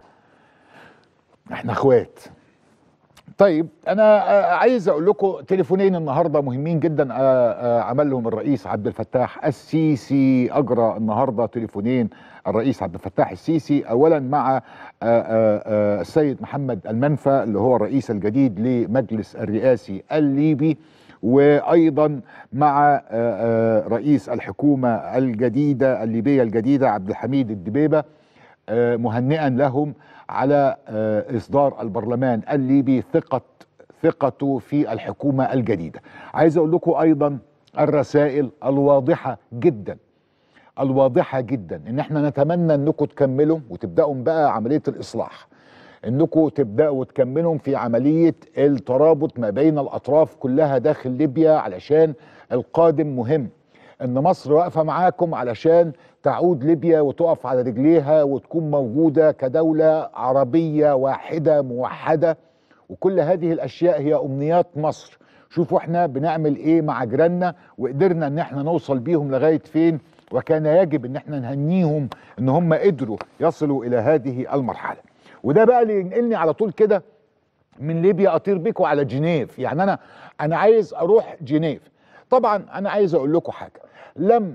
احنا اخوات طيب انا عايز اقول لكم تليفونين النهارده مهمين جدا عملهم الرئيس عبد الفتاح السيسي اجرى النهارده تليفونين الرئيس عبد الفتاح السيسي اولا مع السيد محمد المنفى اللي هو الرئيس الجديد لمجلس الرئاسي الليبي وايضا مع رئيس الحكومه الجديده الليبيه الجديده عبد الحميد الدبيبه مهنئا لهم على اصدار البرلمان الليبي ثقه ثقته في الحكومه الجديده. عايز اقول لكم ايضا الرسائل الواضحه جدا الواضحه جدا ان احنا نتمنى انكم تكملوا وتبداوا بقى عمليه الاصلاح. انكم تبداوا تكملوا في عمليه الترابط ما بين الاطراف كلها داخل ليبيا علشان القادم مهم. ان مصر واقفه معاكم علشان تعود ليبيا وتقف على رجليها وتكون موجوده كدوله عربيه واحده موحده وكل هذه الاشياء هي امنيات مصر شوفوا احنا بنعمل ايه مع جيراننا وقدرنا ان احنا نوصل بيهم لغايه فين وكان يجب ان احنا نهنيهم ان هم قدروا يصلوا الى هذه المرحله وده بقى اللي ينقلني على طول كده من ليبيا اطير بيكم على جنيف يعني انا انا عايز اروح جنيف طبعا انا عايز اقول لكم حاجه لم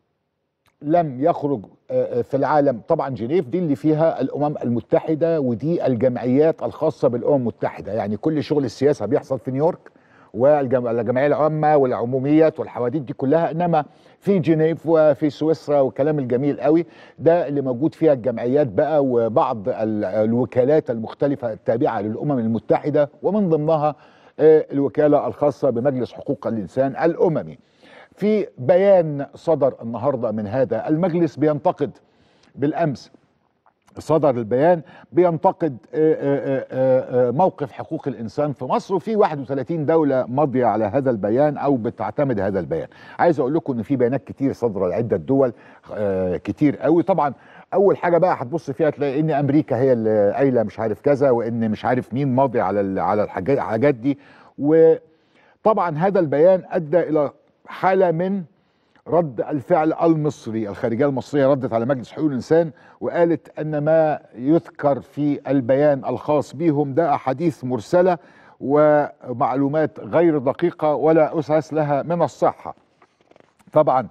لم يخرج في العالم طبعا جنيف دي اللي فيها الامم المتحده ودي الجمعيات الخاصه بالامم المتحده يعني كل شغل السياسه بيحصل في نيويورك والجمعيه العامه والعموميات والحواديت دي كلها انما في جنيف وفي سويسرا والكلام الجميل قوي ده اللي موجود فيها الجمعيات بقى وبعض الوكالات المختلفه التابعه للامم المتحده ومن ضمنها الوكاله الخاصه بمجلس حقوق الانسان الاممي في بيان صدر النهارده من هذا المجلس بينتقد بالامس صدر البيان بينتقد موقف حقوق الانسان في مصر وفي 31 دوله ماضيه على هذا البيان او بتعتمد هذا البيان عايز اقول لكم ان في بيانات كتير صادره لعده دول كتير قوي طبعا اول حاجه بقى هتبص فيها تلاقي ان امريكا هي اللي قايله مش عارف كذا وان مش عارف مين ماضي على على الحاجات دي وطبعا هذا البيان ادى الى حاله من رد الفعل المصري الخارجيه المصريه ردت على مجلس حقوق الانسان وقالت ان ما يذكر في البيان الخاص بهم ده احاديث مرسله ومعلومات غير دقيقه ولا اساس لها من الصحه طبعا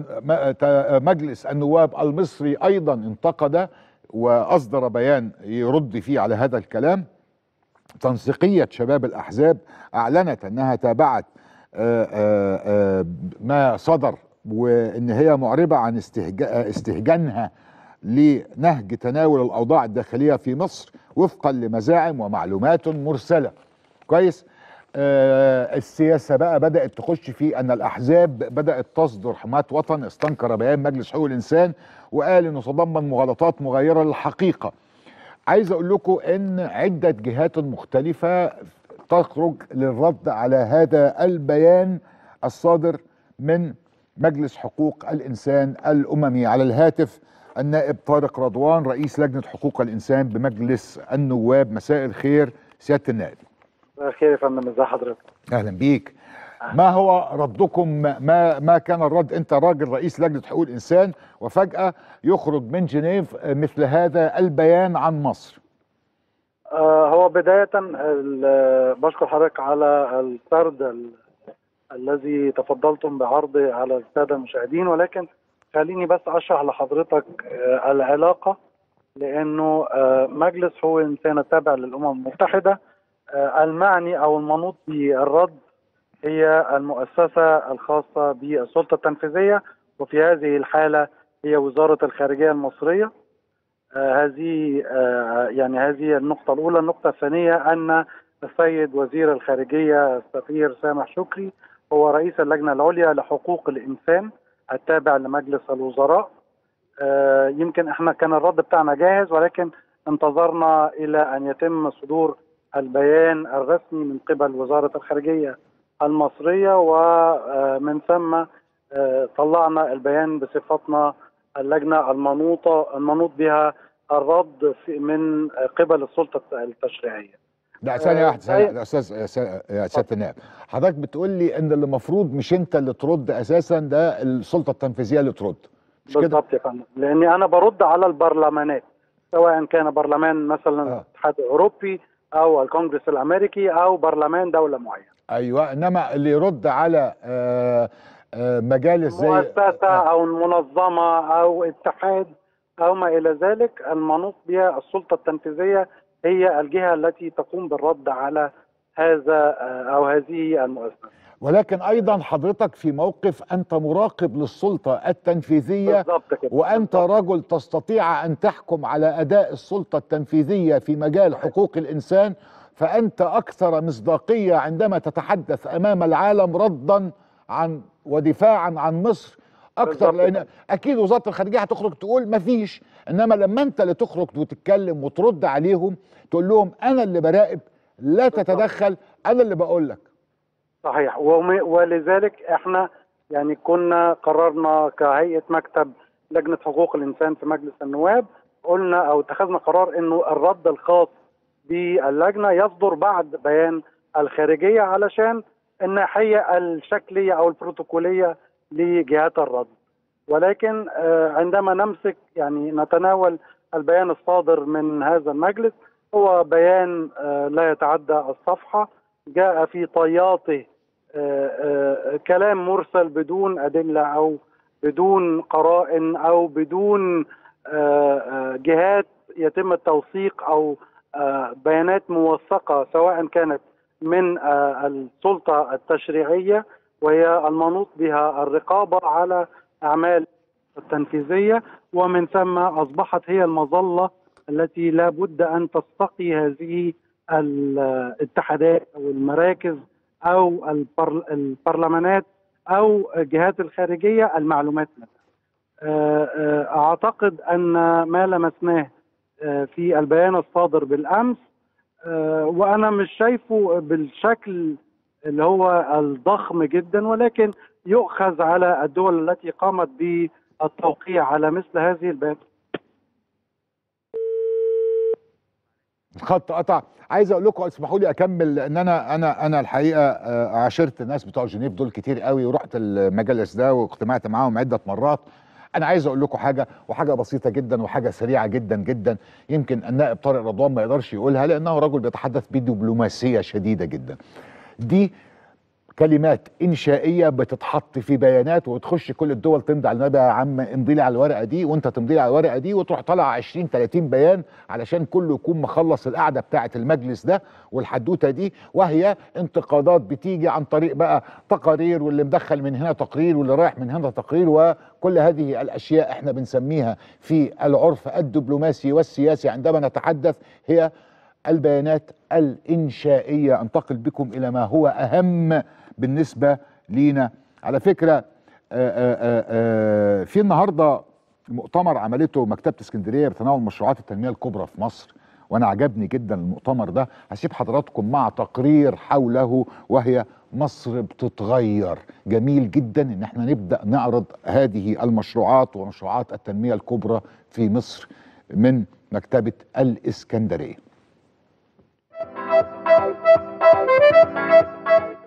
مجلس النواب المصري ايضا انتقد واصدر بيان يرد فيه على هذا الكلام تنسيقيه شباب الاحزاب اعلنت انها تابعت آآ آآ ما صدر وان هي معربه عن استهجانها لنهج تناول الاوضاع الداخليه في مصر وفقا لمزاعم ومعلومات مرسله كويس آه السياسه بقى بدات تخش في ان الاحزاب بدات تصدر حمات وطن استنكر بيان مجلس حقوق الانسان وقال انه تضمن مغالطات مغايره للحقيقه عايز اقول لكم ان عده جهات مختلفه تخرج للرد على هذا البيان الصادر من مجلس حقوق الانسان الاممي على الهاتف النائب طارق رضوان رئيس لجنه حقوق الانسان بمجلس النواب مساء الخير سياده النائب مساء الخير يا فندم ازي حضرتك اهلا بيك ما هو ردكم ما ما كان الرد انت راجل رئيس لجنه حقوق الانسان وفجاه يخرج من جنيف مثل هذا البيان عن مصر آه، هو بداية ال- بشكر حضرتك على السرد ال- الذي تفضلتم بعرضه على السادة المشاهدين ولكن خليني بس أشرح لحضرتك آه، العلاقة لأنه آه، مجلس حقوق الإنسان التابع للأمم المتحدة آه، المعني أو المنوط بالرد هي المؤسسة الخاصة بالسلطة التنفيذية وفي هذه الحالة هي وزارة الخارجية المصرية آه، هذه آه، يعني هذه النقطة الأولى، النقطة الثانية أن السيد وزير الخارجية السفير سامح شكري هو رئيس اللجنة العليا لحقوق الإنسان التابع لمجلس الوزراء. آه، يمكن احنا كان الرد بتاعنا جاهز ولكن انتظرنا إلى أن يتم صدور البيان الرسمي من قبل وزارة الخارجية المصرية ومن ثم آه، طلعنا البيان بصفتنا اللجنة المنوطة المنوط بها الرد في من قبل السلطة التشريعية لا ثانيه آه، واحده ثانيه أي- يا استاذ يا سا- يا سياده النائب حضرتك بتقول لي ان اللي المفروض مش انت اللي ترد اساسا ده السلطه التنفيذيه اللي ترد مش كده بالضبط يا فندم لأني أنا برد على البرلمانات سواء كان برلمان مثلا آه. الاتحاد الأوروبي أو الكونجرس الأمريكي أو برلمان دولة معينة ايوه انما اللي يرد على آه آه مجالس زي مؤسسة آه أو منظمة أو اتحاد أو ما إلى ذلك المنوط بها السلطة التنفيذية هي الجهة التي تقوم بالرد على هذا آه، أو هذه المؤسسة ولكن ايضا حضرتك في موقف انت مراقب للسلطه التنفيذيه بالضبط كده وانت رجل تستطيع ان تحكم على اداء السلطه التنفيذيه في مجال حقوق الانسان فانت اكثر مصداقيه عندما تتحدث امام العالم ردا عن ودفاعا عن مصر اكثر بالظبط. لان اكيد وزاره الخارجيه هتخرج تقول مفيش انما لما انت اللي تخرج وتتكلم وترد عليهم تقول لهم انا اللي براقب لا تتدخل انا اللي بقول لك صحيح وم- ولذلك احنا يعني كنا قررنا كهيئه مكتب لجنه حقوق الانسان في مجلس النواب قلنا او اتخذنا قرار انه الرد الخاص باللجنه يصدر بعد بيان الخارجيه علشان الناحيه الشكليه او البروتوكوليه لجهات الرد ولكن آه، عندما نمسك يعني نتناول البيان الصادر من هذا المجلس هو بيان آه، لا يتعدى الصفحه جاء في طياته آه، آه، كلام مرسل بدون أدلة أو بدون قرائن أو بدون آه، آه، جهات يتم التوثيق أو آه، بيانات موثقة سواء كانت من آه، السلطة التشريعية وهي المنوط بها الرقابة على أعمال التنفيذية ومن ثم أصبحت هي المظلة التي لا بد أن تستقي هذه الاتحادات أو المراكز أو البر البرلمانات أو الجهات الخارجية المعلومات مثلا آه، آه، أعتقد أن ما لمسناه آه، في البيان الصادر بالأمس آه، وأنا مش شايفه بالشكل اللي هو الضخم جدا ولكن يؤخذ على الدول التي قامت بالتوقيع على مثل هذه البيانات الخط قطع عايز اقول لكم اسمحوا لي اكمل لان انا انا انا الحقيقه آه، عاشرت الناس بتوع جنيف دول كتير قوي ورحت المجلس ده واجتمعت معاهم عده مرات انا عايز اقول لكم حاجه وحاجه بسيطه جدا وحاجه سريعه جدا جدا يمكن النائب طارق رضوان ما يقدرش يقولها لانه رجل بيتحدث بدبلوماسيه شديده جدا دي كلمات انشائيه بتتحط في بيانات وتخش كل الدول تمضي على النبي يا عم امضي لي على الورقه دي وانت تمضي لي على الورقه دي وتروح طالع 20 30 بيان علشان كله يكون مخلص القعده بتاعه المجلس ده والحدوته دي وهي انتقادات بتيجي عن طريق بقى تقارير واللي مدخل من هنا تقرير واللي رايح من هنا تقرير وكل هذه الاشياء احنا بنسميها في العرف الدبلوماسي والسياسي عندما نتحدث هي البيانات الإنشائية أنتقل بكم إلى ما هو أهم بالنسبة لينا على فكرة آآ آآ آآ في النهاردة مؤتمر عملته مكتبة اسكندرية بتناول مشروعات التنمية الكبرى في مصر وانا عجبني جدا المؤتمر ده هسيب حضراتكم مع تقرير حوله وهي مصر بتتغير جميل جدا ان احنا نبدا نعرض هذه المشروعات ومشروعات التنميه الكبرى في مصر من مكتبه الاسكندريه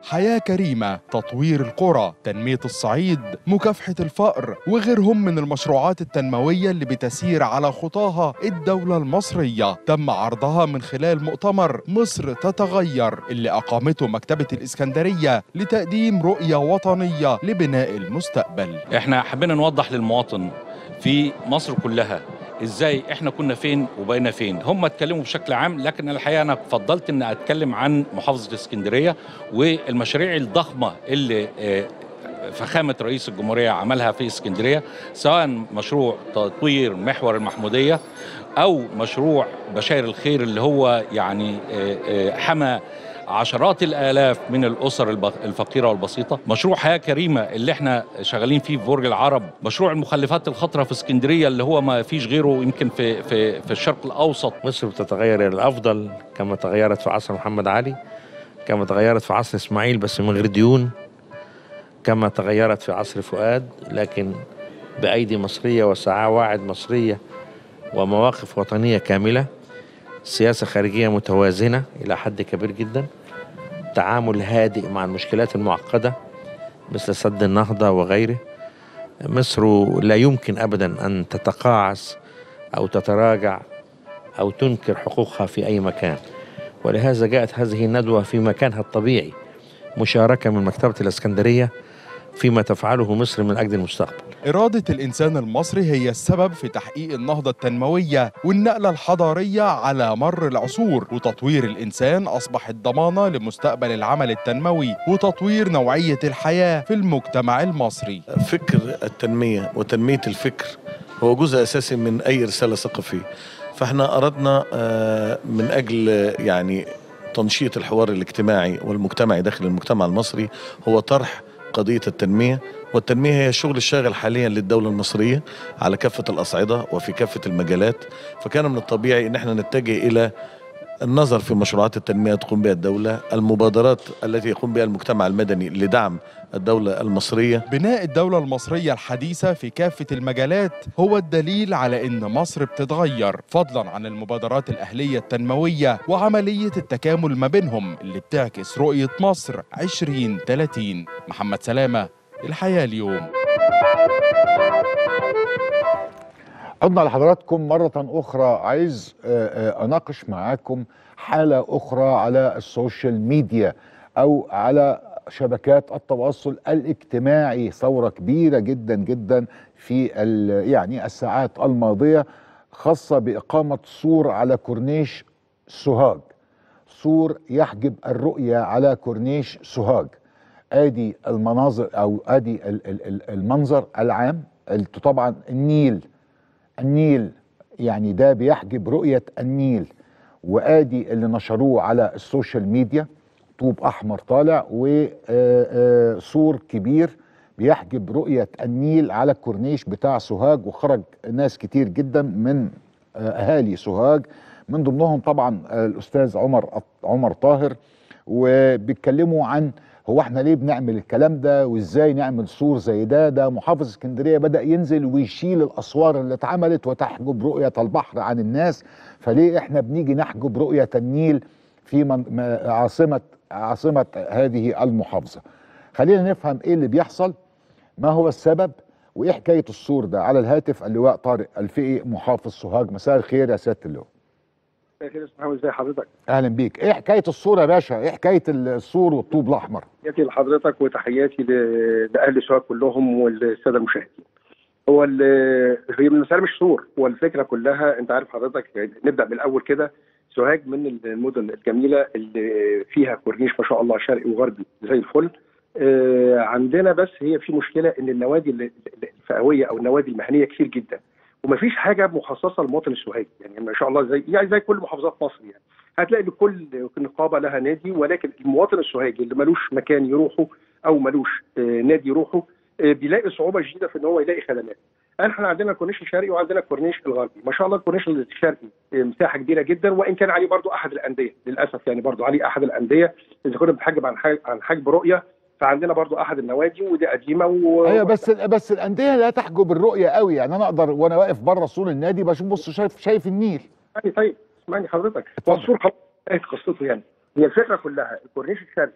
حياة كريمة تطوير القرى تنمية الصعيد مكافحة الفقر وغيرهم من المشروعات التنموية اللي بتسير على خطاها الدولة المصرية تم عرضها من خلال مؤتمر مصر تتغير اللي أقامته مكتبة الإسكندرية لتقديم رؤية وطنية لبناء المستقبل احنا حبينا نوضح للمواطن في مصر كلها ازاي احنا كنا فين وبقينا فين هم اتكلموا بشكل عام لكن الحقيقه انا فضلت ان اتكلم عن محافظه اسكندريه والمشاريع الضخمه اللي آه، فخامه رئيس الجمهوريه عملها في اسكندريه سواء مشروع تطوير محور المحموديه او مشروع بشاير الخير اللي هو يعني آه، آه، حمى عشرات الالاف من الاسر الب- الفقيره والبسيطه مشروع حياه كريمه اللي احنا شغالين فيه في برج العرب مشروع المخلفات الخضراء في اسكندريه اللي هو ما فيش غيره يمكن في في في الشرق الاوسط مصر بتتغير الى الافضل كما تغيرت في عصر محمد علي كما تغيرت في عصر اسماعيل بس من غير ديون كما تغيرت في عصر فؤاد لكن بايدي مصريه وسواعد مصريه ومواقف وطنيه كامله سياسه خارجيه متوازنه الى حد كبير جدا تعامل هادئ مع المشكلات المعقده مثل سد النهضه وغيره مصر لا يمكن ابدا ان تتقاعس او تتراجع أو تنكر حقوقها في أي مكان ولهذا جاءت هذه الندوة في مكانها الطبيعي مشاركة من مكتبة الإسكندرية فيما تفعله مصر من أجل المستقبل إرادة الإنسان المصري هي السبب في تحقيق النهضة التنموية والنقلة الحضارية على مر العصور وتطوير الإنسان أصبح الضمانة لمستقبل العمل التنموي وتطوير نوعية الحياة في المجتمع المصري فكر التنمية وتنمية الفكر هو جزء أساسي من أي رسالة ثقافية فاحنا أردنا آه، من أجل آه، يعني تنشيط الحوار الاجتماعي والمجتمعي داخل المجتمع المصري هو طرح قضية التنمية والتنمية هي الشغل الشاغل حاليا للدولة المصرية على كافة الأصعدة وفي كافة المجالات فكان من الطبيعي أن احنا نتجه إلى النظر في مشروعات التنمية تقوم بها الدولة المبادرات التي يقوم بها المجتمع المدني لدعم الدولة المصرية بناء الدولة المصرية الحديثة في كافة المجالات هو الدليل على إن مصر بتتغير فضلا عن المبادرات الأهلية التنموية وعملية التكامل ما بينهم اللي بتعكس رؤية مصر 2030 محمد سلامة الحياة اليوم عدنا لحضراتكم مرة أخرى عايز آه، آه، أناقش معاكم حالة أخرى على السوشيال ميديا أو على شبكات التواصل الاجتماعي ثورة كبيرة جدا جدا في ال- يعني الساعات الماضية خاصة بإقامة سور على كورنيش سوهاج سور يحجب الرؤية على كورنيش سوهاج ادي المناظر او ادي ال- ال- ال- المنظر العام ال- طبعا النيل النيل يعني ده بيحجب رؤية النيل وادي اللي نشروه على السوشيال ميديا طوب احمر طالع وسور كبير بيحجب رؤية النيل على الكورنيش بتاع سوهاج وخرج ناس كتير جدا من آه، اهالي سوهاج من ضمنهم طبعا آه، الاستاذ عمر عمر طاهر وبيتكلموا عن هو احنا ليه بنعمل الكلام ده وازاي نعمل سور زي ده ده محافظ اسكندريه بدا ينزل ويشيل الاسوار اللي اتعملت وتحجب رؤيه البحر عن الناس فليه احنا بنيجي نحجب رؤيه النيل في من ما- عاصمه عاصمه هذه المحافظه خلينا نفهم ايه اللي بيحصل ما هو السبب وايه حكايه السور ده على الهاتف اللواء طارق الفقي محافظ سوهاج مساء الخير يا سياده اللواء مساء الخير يا استاذ محمد ازي حضرتك؟ اهلا بيك ايه حكايه السور يا باشا ايه حكايه السور والطوب الاحمر تحياتي لحضرتك وتحياتي ل- لاهل سوهاج كلهم والساده المشاهدين. هو ال- هي من المسألة مش سور هو الفكره كلها انت عارف حضرتك يعني نبدا من الاول كده سوهاج من المدن الجميله اللي فيها كورنيش ما شاء الله شرقي وغربي زي الفل آه، عندنا بس هي في مشكله ان النوادي ال- ال- الفئويه او النوادي المهنيه كتير جدا ومفيش حاجه مخصصه للمواطن السوهاجي يعني ما شاء الله زي يعني زي كل محافظات مصر يعني هتلاقي لكل نقابه لها نادي ولكن المواطن السوهاجي اللي ملوش مكان يروحه او ملوش آه، نادي يروحه آه، بيلاقي صعوبه شديده في ان هو يلاقي خدمات. احنا عندنا الكورنيش الشرقي وعندنا الكورنيش الغربي، ما شاء الله الكورنيش الشرقي آه، مساحه كبيره جدا وان كان عليه برضو احد الانديه للاسف يعني برضو عليه احد الانديه اذا كنا بنحجب عن حاج- عن حجب رؤيه فعندنا برضو احد النوادي ودي قديمه و... ايوه بس بس الانديه لا تحجب الرؤيه قوي يعني انا اقدر وانا واقف بره سور النادي بشوف بص شايف شايف النيل يعني طيب اسمعني حضرتك هو السور خلاص انتهت قصته يعني هي الفكره كلها الكورنيش الشرقي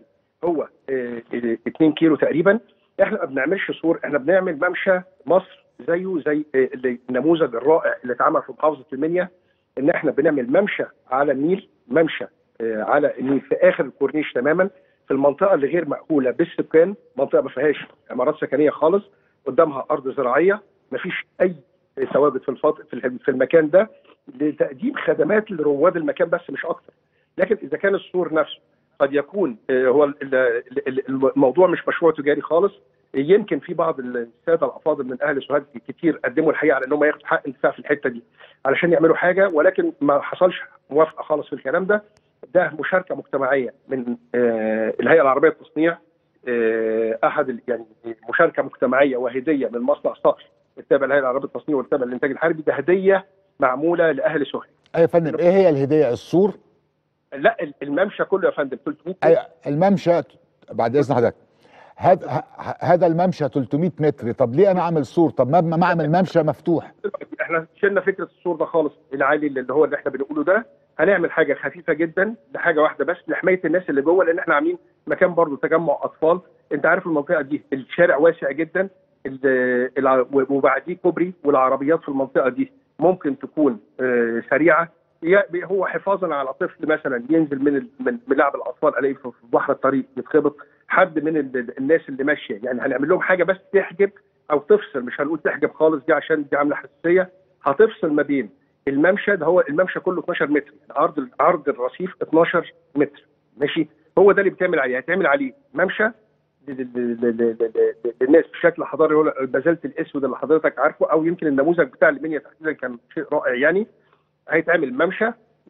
هو 2 كيلو تقريبا احنا ما بنعملش سور احنا بنعمل ممشى مصر زيه زي آه، اللي- النموذج الرائع اللي اتعمل في محافظه المنيا ان احنا بنعمل ممشى على النيل ممشى آه، على النيل في اخر الكورنيش تماما في المنطقه اللي غير مأهوله بالسكان منطقه ما فيهاش عمارات سكنيه خالص قدامها ارض زراعيه ما فيش اي ثوابت في الفط... في الح- في المكان ده لتقديم خدمات لرواد المكان بس مش اكتر لكن اذا كان السور نفسه قد يكون آه، هو ال- ال- ال- الموضوع مش مشروع تجاري خالص يمكن في بعض الساده الافاضل من اهل سوهاج كتير قدموا الحقيقه على انهم ياخدوا حق انتفاع في الحته دي علشان يعملوا حاجه ولكن ما حصلش موافقه خالص في الكلام ده ده مشاركه مجتمعيه من آه، الهيئه العربيه للتصنيع آه، احد ال- يعني مشاركه مجتمعيه وهديه من مصنع صقر التابع للهيئه العربيه للتصنيع والتابع للانتاج الحربي ده هديه معموله لاهل سوهاج ايوه يا فندم ايه هي الهديه السور لا ال- الممشى كله يا فندم 300 ايوه الممشى بعد اذن حضرتك هذا ه- هذا الممشى 300 متر طب ليه انا اعمل سور طب ما ما اعمل ممشى مفتوح احنا شلنا فكره السور ده خالص العالي اللي هو اللي احنا بنقوله ده هنعمل حاجه خفيفه جدا لحاجه واحده بس لحمايه الناس اللي جوه لان احنا عاملين مكان برضه تجمع اطفال انت عارف المنطقه دي الشارع واسع جدا ال- الع- وبعديه كوبري والعربيات في المنطقه دي ممكن تكون آه، سريعه هي- هو حفاظا على طفل مثلا ينزل من ال- من من لعب الاطفال الاقيه في في بحر الطريق يتخبط حد من ال- الناس اللي ماشيه يعني هنعمل لهم حاجه بس تحجب او تفصل مش هنقول تحجب خالص دي عشان دي عامله حساسيه هتفصل ما بين الممشى ده هو الممشى كله 12 متر يعني عرض عرض الرصيف 12 متر ماشي هو ده اللي بيتعمل عليه هيتعمل عليه ممشى لل- لل- لل- لل- للناس بشكل حضاري هو البازلت الاسود اللي حضرتك عارفه او يمكن النموذج بتاع المنيا تحديدا كان شيء رائع يعني هيتعمل ممشى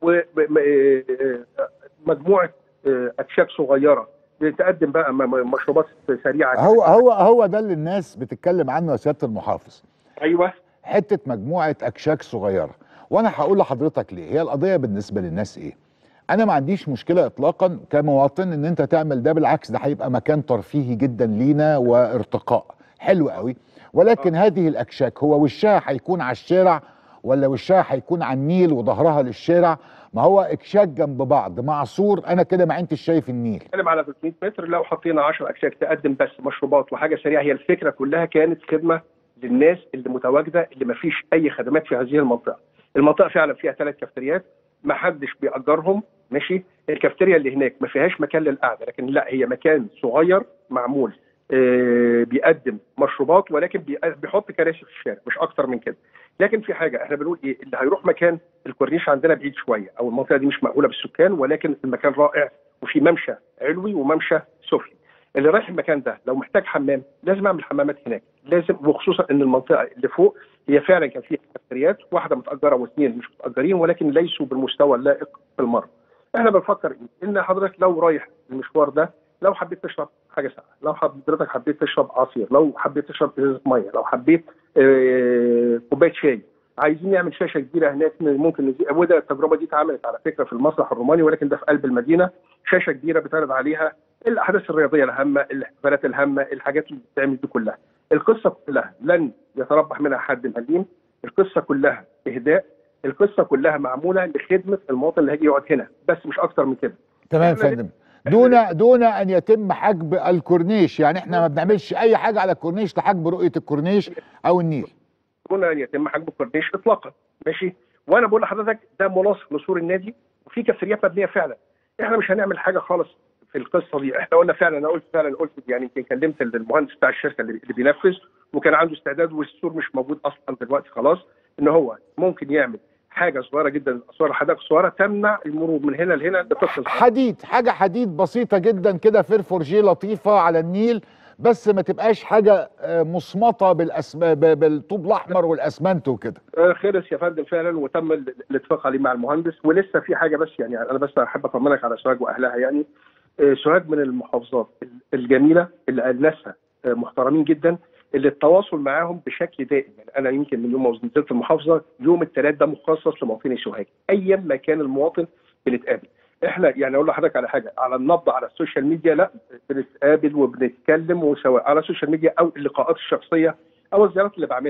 ومجموعه اكشاك صغيره بتقدم بقى م- م- مشروبات سريعه هو هو هو ده اللي الناس بتتكلم عنه يا سياده المحافظ ايوه حته مجموعه اكشاك صغيره وانا هقول لحضرتك ليه هي القضيه بالنسبه للناس ايه انا ما عنديش مشكله اطلاقا كمواطن ان انت تعمل ده بالعكس ده هيبقى مكان ترفيهي جدا لينا وارتقاء حلو قوي ولكن هذه الاكشاك هو وشها هيكون على الشارع ولا وشها هيكون على النيل وظهرها للشارع ما هو اكشاك جنب بعض مع سور انا كده ما عدتش شايف النيل بنتكلم على 300 متر لو حطينا 10 اكشاك تقدم بس مشروبات وحاجه سريعه هي الفكره كلها كانت خدمه للناس اللي متواجده اللي ما فيش اي خدمات في هذه المنطقه. المنطقه فعلا فيها ثلاث كافتريات ما حدش بيأجرهم ماشي الكافتيريا اللي هناك ما فيهاش مكان للقعده لكن لا هي مكان صغير معمول آه، بيقدم مشروبات ولكن بي- بيحط كراسي في الشارع مش اكتر من كده لكن في حاجه احنا بنقول ايه اللي هيروح مكان الكورنيش عندنا بعيد شويه او المنطقه دي مش مأهوله بالسكان ولكن المكان رائع وفي ممشى علوي وممشى سفلي اللي رايح المكان ده لو محتاج حمام لازم اعمل حمامات هناك لازم وخصوصا ان المنطقه اللي فوق هي فعلا كان فيها كافتريات واحده متاجره واثنين مش متاجرين ولكن ليسوا بالمستوى اللائق بالمره احنا بنفكر ايه ان حضرتك لو رايح المشوار ده لو حبيت تشرب حاجه ساقعه لو حضرتك حبيت تشرب عصير لو حبيت تشرب ازازه ميه لو حبيت آه، كوبايه شاي عايزين نعمل شاشه كبيره هناك ممكن نزي... وده التجربه دي اتعملت على فكره في المسرح الروماني ولكن ده في قلب المدينه شاشه كبيره بتعرض عليها الاحداث الرياضيه الهامه الاحتفالات الهامه الحاجات اللي بتتعمل دي كلها القصه كلها لن يتربح منها حد مليم القصه كلها اهداء القصه كلها معموله لخدمه المواطن اللي هيجي يقعد هنا بس مش اكتر من كده تمام يا فندم دون دون ان يتم حجب الكورنيش يعني احنا ما بنعملش اي حاجه على الكورنيش لحجب رؤيه الكورنيش او النيل دون ان يتم حجب الكورنيش اطلاقا ماشي وانا بقول لحضرتك ده مناصف لسور النادي وفي كافيتريات مبنيه فعلا احنا مش هنعمل حاجه خالص في القصه دي احنا قلنا فعلا انا قلت فعلا قلت يعني يمكن كلمت المهندس بتاع الشركه اللي اللي بينفذ وكان عنده استعداد والسور مش موجود اصلا دلوقتي خلاص ان هو ممكن يعمل حاجه صغيره جدا صغيره حدائق صغيره تمنع المرور من هنا لهنا لطفل حديد حاجه حديد بسيطه جدا كده فيرفورجيه لطيفه على النيل بس ما تبقاش حاجه آه، مصمطه بالأسم... ب- بالطوب الاحمر والاسمنت وكده آه، خلص يا فندم فعلا وتم ال- الاتفاق عليه مع المهندس ولسه في حاجه بس يعني انا بس احب اطمنك على سوهاج واهلها يعني آه، سوهاج من المحافظات ال- الجميله اللي ناسها آه، محترمين جدا اللي التواصل معاهم بشكل دائم يعني انا يمكن من يوم ما نزلت المحافظه يوم الثلاث ده مخصص لمواطني سوهاج ايا ما كان المواطن بنتقابل احنا يعني اقول لحضرتك على حاجه على النبض على السوشيال ميديا لا بنتقابل وبنتكلم وسواء على السوشيال ميديا او اللقاءات الشخصيه او الزيارات اللي بعملها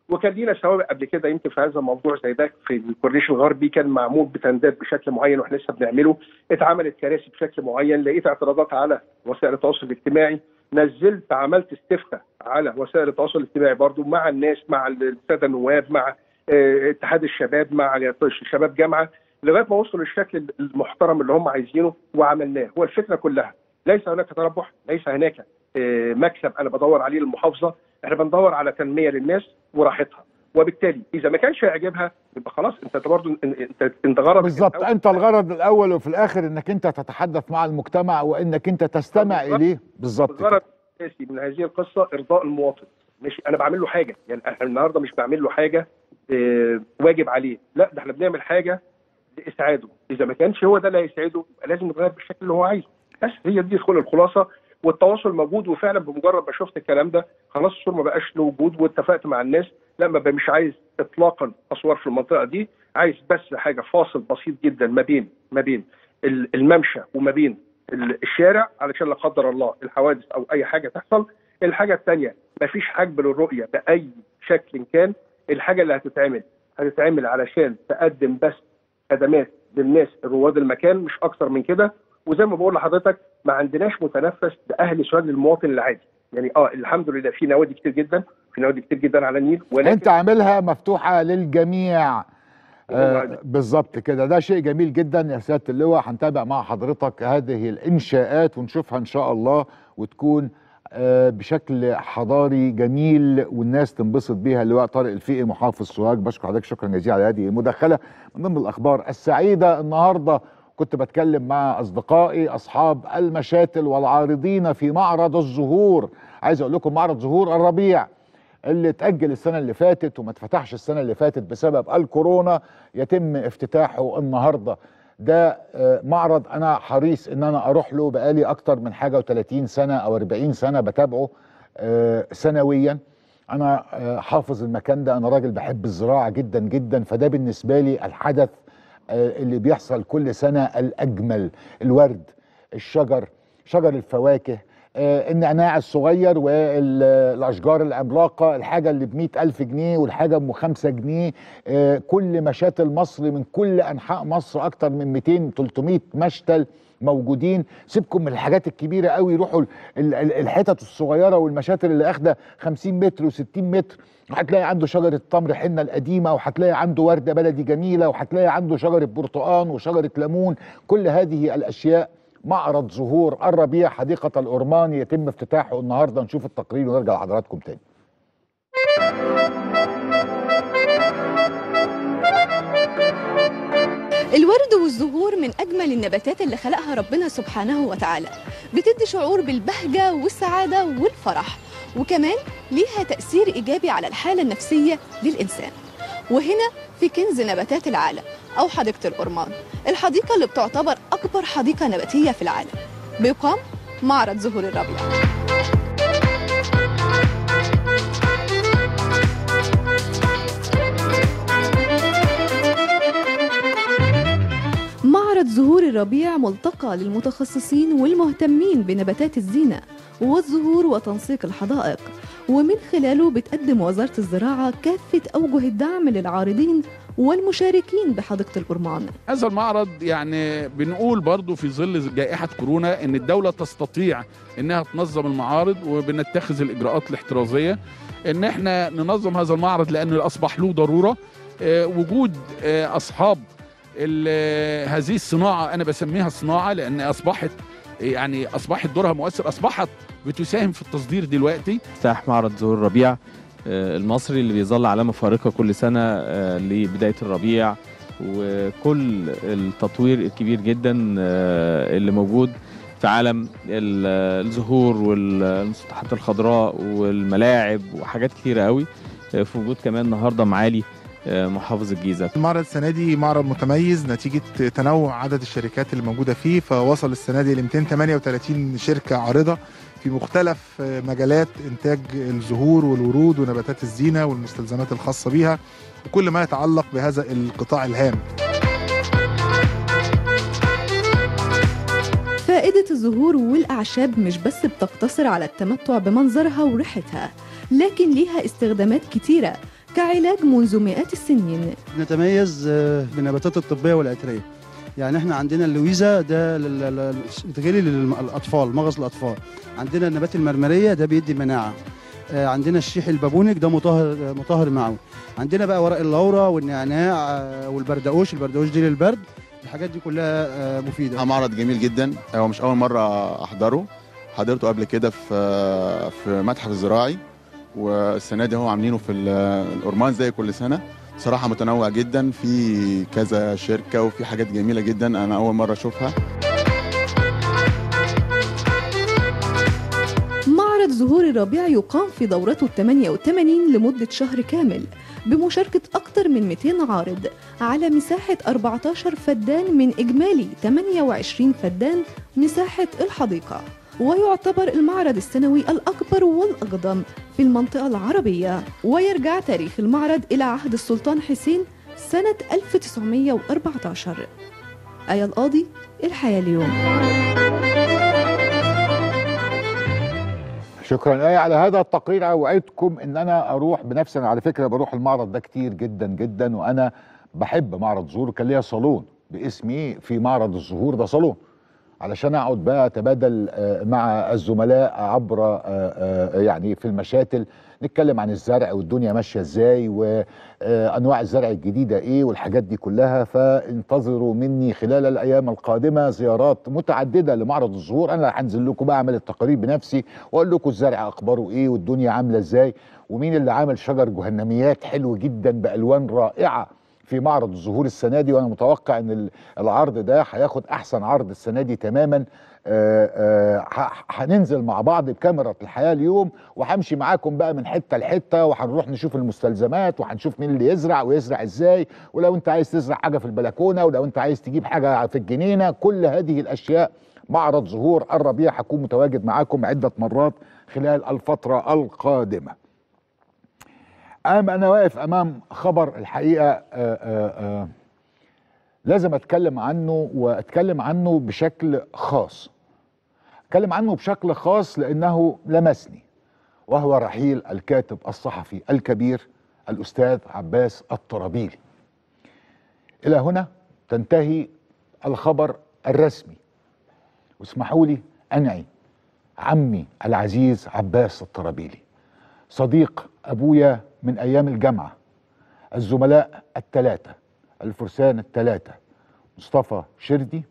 وكان لينا سوابق قبل كده يمكن في هذا الموضوع زي ده في الكورنيش الغربي كان معمول بتندات بشكل معين واحنا لسه بنعمله اتعملت كراسي بشكل معين لقيت اعتراضات على وسائل التواصل الاجتماعي نزلت عملت استفتاء على وسائل التواصل الاجتماعي برضو مع الناس مع الساده النواب مع آه، اتحاد الشباب مع شباب جامعه لغايه ما وصلوا للشكل المحترم اللي هم عايزينه وعملناه هو الفكره كلها ليس هناك تربح ليس هناك آه، مكسب انا بدور عليه للمحافظه احنا بندور على تنميه للناس وراحتها وبالتالي اذا ما كانش يعجبها يبقى خلاص انت برضه انت انت غرضك بالظبط الأول- انت الغرض الاول وفي الاخر انك انت تتحدث مع المجتمع وانك انت تستمع بالظبط. اليه بالظبط كده. الغرض الاساسي من هذه القصه ارضاء المواطن مش انا بعمل له حاجه يعني احنا النهارده مش بعمل له حاجه آه، واجب عليه لا ده احنا بنعمل حاجه لاسعاده اذا ما كانش هو ده اللي هيسعده يبقى لازم يتغير بالشكل اللي هو عايزه بس هي دي كل الخلاصه والتواصل موجود وفعلا بمجرد ما شفت الكلام ده خلاص الصور ما بقاش له وجود واتفقت مع الناس لا ما بقى مش عايز اطلاقا اسوار في المنطقه دي عايز بس حاجه فاصل بسيط جدا ما بين ما بين ال- الممشى وما بين ال- الشارع علشان لا قدر الله الحوادث او اي حاجه تحصل الحاجه الثانيه ما فيش حجب للرؤيه باي شكل كان الحاجه اللي هتتعمل هتتعمل علشان تقدم بس خدمات للناس رواد المكان مش اكتر من كده وزي ما بقول لحضرتك ما عندناش متنفس باهل سؤال المواطن العادي يعني اه الحمد لله في نوادي كتير جدا في نوادي كتير جدا على النيل ولكن انت عاملها مفتوحه للجميع آه والله. بالظبط كده ده شيء جميل جدا يا سياده اللواء هنتابع مع حضرتك هذه الانشاءات ونشوفها ان شاء الله وتكون آه بشكل حضاري جميل والناس تنبسط بيها اللواء طارق الفقي محافظ سوهاج بشكر حضرتك شكرا جزيلا على هذه المداخله من ضمن الاخبار السعيده النهارده كنت بتكلم مع اصدقائي اصحاب المشاتل والعارضين في معرض الزهور عايز اقول لكم معرض زهور الربيع اللي اتأجل السنة اللي فاتت وما اتفتحش السنة اللي فاتت بسبب الكورونا يتم افتتاحه النهاردة ده آه، معرض أنا حريص إن أنا أروح له بقالي أكتر من حاجة و30 سنة أو 40 سنة بتابعه آه، سنويا أنا آه، حافظ المكان ده أنا راجل بحب الزراعة جدا جدا فده بالنسبة لي الحدث آه، اللي بيحصل كل سنة الأجمل الورد الشجر شجر الفواكه آه، النعناع الصغير والاشجار العملاقه الحاجه اللي ب ألف جنيه والحاجه ب 5 جنيه آه، كل مشاتل مصر من كل انحاء مصر اكتر من 200 300 مشتل موجودين سيبكم من الحاجات الكبيره قوي روحوا ال- ال- الحتت الصغيره والمشاتل اللي اخده 50 متر و60 متر هتلاقي عنده شجره تمر حنه القديمه وهتلاقي عنده ورده بلدي جميله وهتلاقي عنده شجره برتقان وشجره ليمون كل هذه الاشياء معرض زهور الربيع حديقة الأورمان يتم افتتاحه النهاردة نشوف التقرير ونرجع لحضراتكم تاني الورد والزهور من أجمل النباتات اللي خلقها ربنا سبحانه وتعالى بتدي شعور بالبهجة والسعادة والفرح وكمان ليها تأثير إيجابي على الحالة النفسية للإنسان وهنا في كنز نباتات العالم أو حديقة الأورمان الحديقة اللي بتعتبر أكبر حديقة نباتية في العالم بيقام معرض زهور الربيع معرض زهور الربيع ملتقى للمتخصصين والمهتمين بنباتات الزينة والزهور وتنسيق الحدائق ومن خلاله بتقدم وزارة الزراعة كافة أوجه الدعم للعارضين والمشاركين بحديقة الأورمان هذا المعرض يعني بنقول برضو في ظل جائحة كورونا ان الدولة تستطيع انها تنظم المعارض وبنتخذ الاجراءات الاحترازية ان احنا ننظم هذا المعرض لانه اصبح له ضرورة آه، وجود آه، اصحاب ال- هذه الصناعة انا بسميها صناعة لان اصبحت يعني اصبحت دورها مؤثر اصبحت بتساهم في التصدير دلوقتي افتتاح معرض زهور الربيع آه، المصري اللي بيظل علامة فارقة كل سنة آه، لبداية الربيع وكل التطوير الكبير جدا آه، اللي موجود في عالم ال- الزهور والمسطحات الخضراء والملاعب وحاجات كتيرة قوي آه، في وجود كمان النهارده معالي آه، محافظ الجيزة المعرض السنة دي معرض متميز نتيجة تنوع عدد الشركات اللي موجودة فيه فوصل السنة دي ل 238 شركة عارضة في مختلف مجالات إنتاج الزهور والورود ونباتات الزينة والمستلزمات الخاصة بيها وكل ما يتعلق بهذا القطاع الهام فائدة الزهور والأعشاب مش بس بتقتصر على التمتع بمنظرها وريحتها لكن ليها استخدامات كتيرة كعلاج منذ مئات السنين نتميز آه، بالنباتات الطبيه والعطريه يعني احنا عندنا اللويزا ده لل- لل- بتغلي للاطفال مغص الاطفال عندنا النبات المرمريه ده بيدي مناعه آه، عندنا الشيح البابونيك ده مطهر آه، مطهر معوي عندنا بقى ورق اللورا والنعناع آه، والبردقوش البردقوش دي للبرد الحاجات دي كلها آه، مفيده معرض جميل جدا هو مش اول مره احضره حضرته قبل كده في في متحف الزراعي والسنه دي هو عاملينه في ال- الأورمان زي كل سنه صراحه متنوع جدا في كذا شركه وفي حاجات جميله جدا انا اول مره اشوفها معرض زهور الربيع يقام في دورته ال 88 لمدة شهر كامل بمشاركة أكثر من 200 عارض على مساحة 14 فدان من إجمالي 28 فدان مساحة الحديقة ويعتبر المعرض السنوي الأكبر والأقدم في المنطقة العربية ويرجع تاريخ المعرض إلى عهد السلطان حسين سنة 1914 آية القاضي الحياة اليوم شكرا ايه على هذا التقرير اوعدكم ان انا اروح بنفسي انا على فكره بروح المعرض ده كتير جدا جدا وانا بحب معرض زهور كان ليا صالون باسمي في معرض الزهور ده صالون علشان اقعد بقى اتبادل آه، مع الزملاء عبر آه، آه، يعني في المشاتل نتكلم عن الزرع والدنيا ماشيه ازاي وانواع الزرع الجديده ايه والحاجات دي كلها فانتظروا مني خلال الايام القادمه زيارات متعدده لمعرض الزهور انا هنزل لكم بقى اعمل التقارير بنفسي واقول لكم الزرع اخباره ايه والدنيا عامله ازاي ومين اللي عامل شجر جهنميات حلو جدا بالوان رائعه في معرض الزهور السنه دي وانا متوقع ان ال- العرض ده هياخد احسن عرض السنه دي تماما آه، آه، ه- هننزل مع بعض بكاميرا الحياه اليوم وهمشي معاكم بقى من حته لحته وهنروح نشوف المستلزمات وهنشوف مين اللي يزرع ويزرع ازاي ولو انت عايز تزرع حاجه في البلكونه ولو انت عايز تجيب حاجه في الجنينه كل هذه الاشياء معرض زهور الربيع هكون متواجد معاكم عده مرات خلال الفتره القادمه أما أنا واقف أمام خبر الحقيقة آآ آآ لازم أتكلم عنه وأتكلم عنه بشكل خاص أتكلم عنه بشكل خاص لأنه لمسني وهو رحيل الكاتب الصحفي الكبير الأستاذ عباس الطرابيلي إلى هنا تنتهي الخبر الرسمي واسمحوا لي أنعي عمي العزيز عباس الطرابيلي صديق ابويا من ايام الجامعه الزملاء الثلاثه الفرسان الثلاثه مصطفى شردي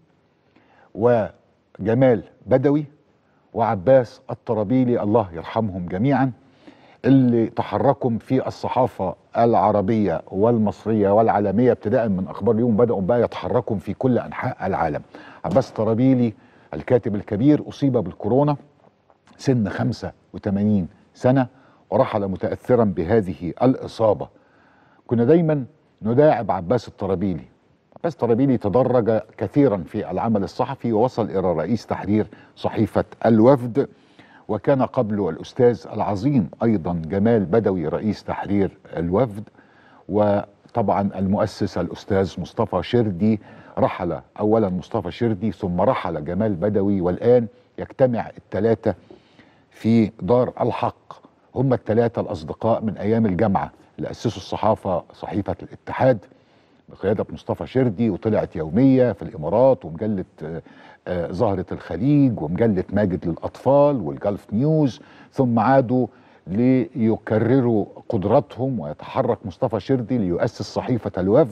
وجمال بدوي وعباس الطرابيلي الله يرحمهم جميعا اللي تحركوا في الصحافه العربيه والمصريه والعالميه ابتداء من اخبار اليوم بداوا بقى يتحركوا في كل انحاء العالم عباس الطرابيلي الكاتب الكبير اصيب بالكورونا سن 85 سنه ورحل متاثرا بهذه الاصابه كنا دايما نداعب عباس الطرابيلي عباس الطرابيلي تدرج كثيرا في العمل الصحفي ووصل الى رئيس تحرير صحيفه الوفد وكان قبله الاستاذ العظيم ايضا جمال بدوي رئيس تحرير الوفد وطبعا المؤسس الاستاذ مصطفى شردي رحل اولا مصطفى شردي ثم رحل جمال بدوي والان يجتمع الثلاثه في دار الحق هم الثلاثه الاصدقاء من ايام الجامعه اللي اسسوا الصحافه صحيفه الاتحاد بقياده مصطفى شردي وطلعت يوميه في الامارات ومجله آه، آه، زهره الخليج ومجله ماجد للاطفال والجلف نيوز ثم عادوا ليكرروا قدراتهم ويتحرك مصطفى شردي ليؤسس صحيفه الوفد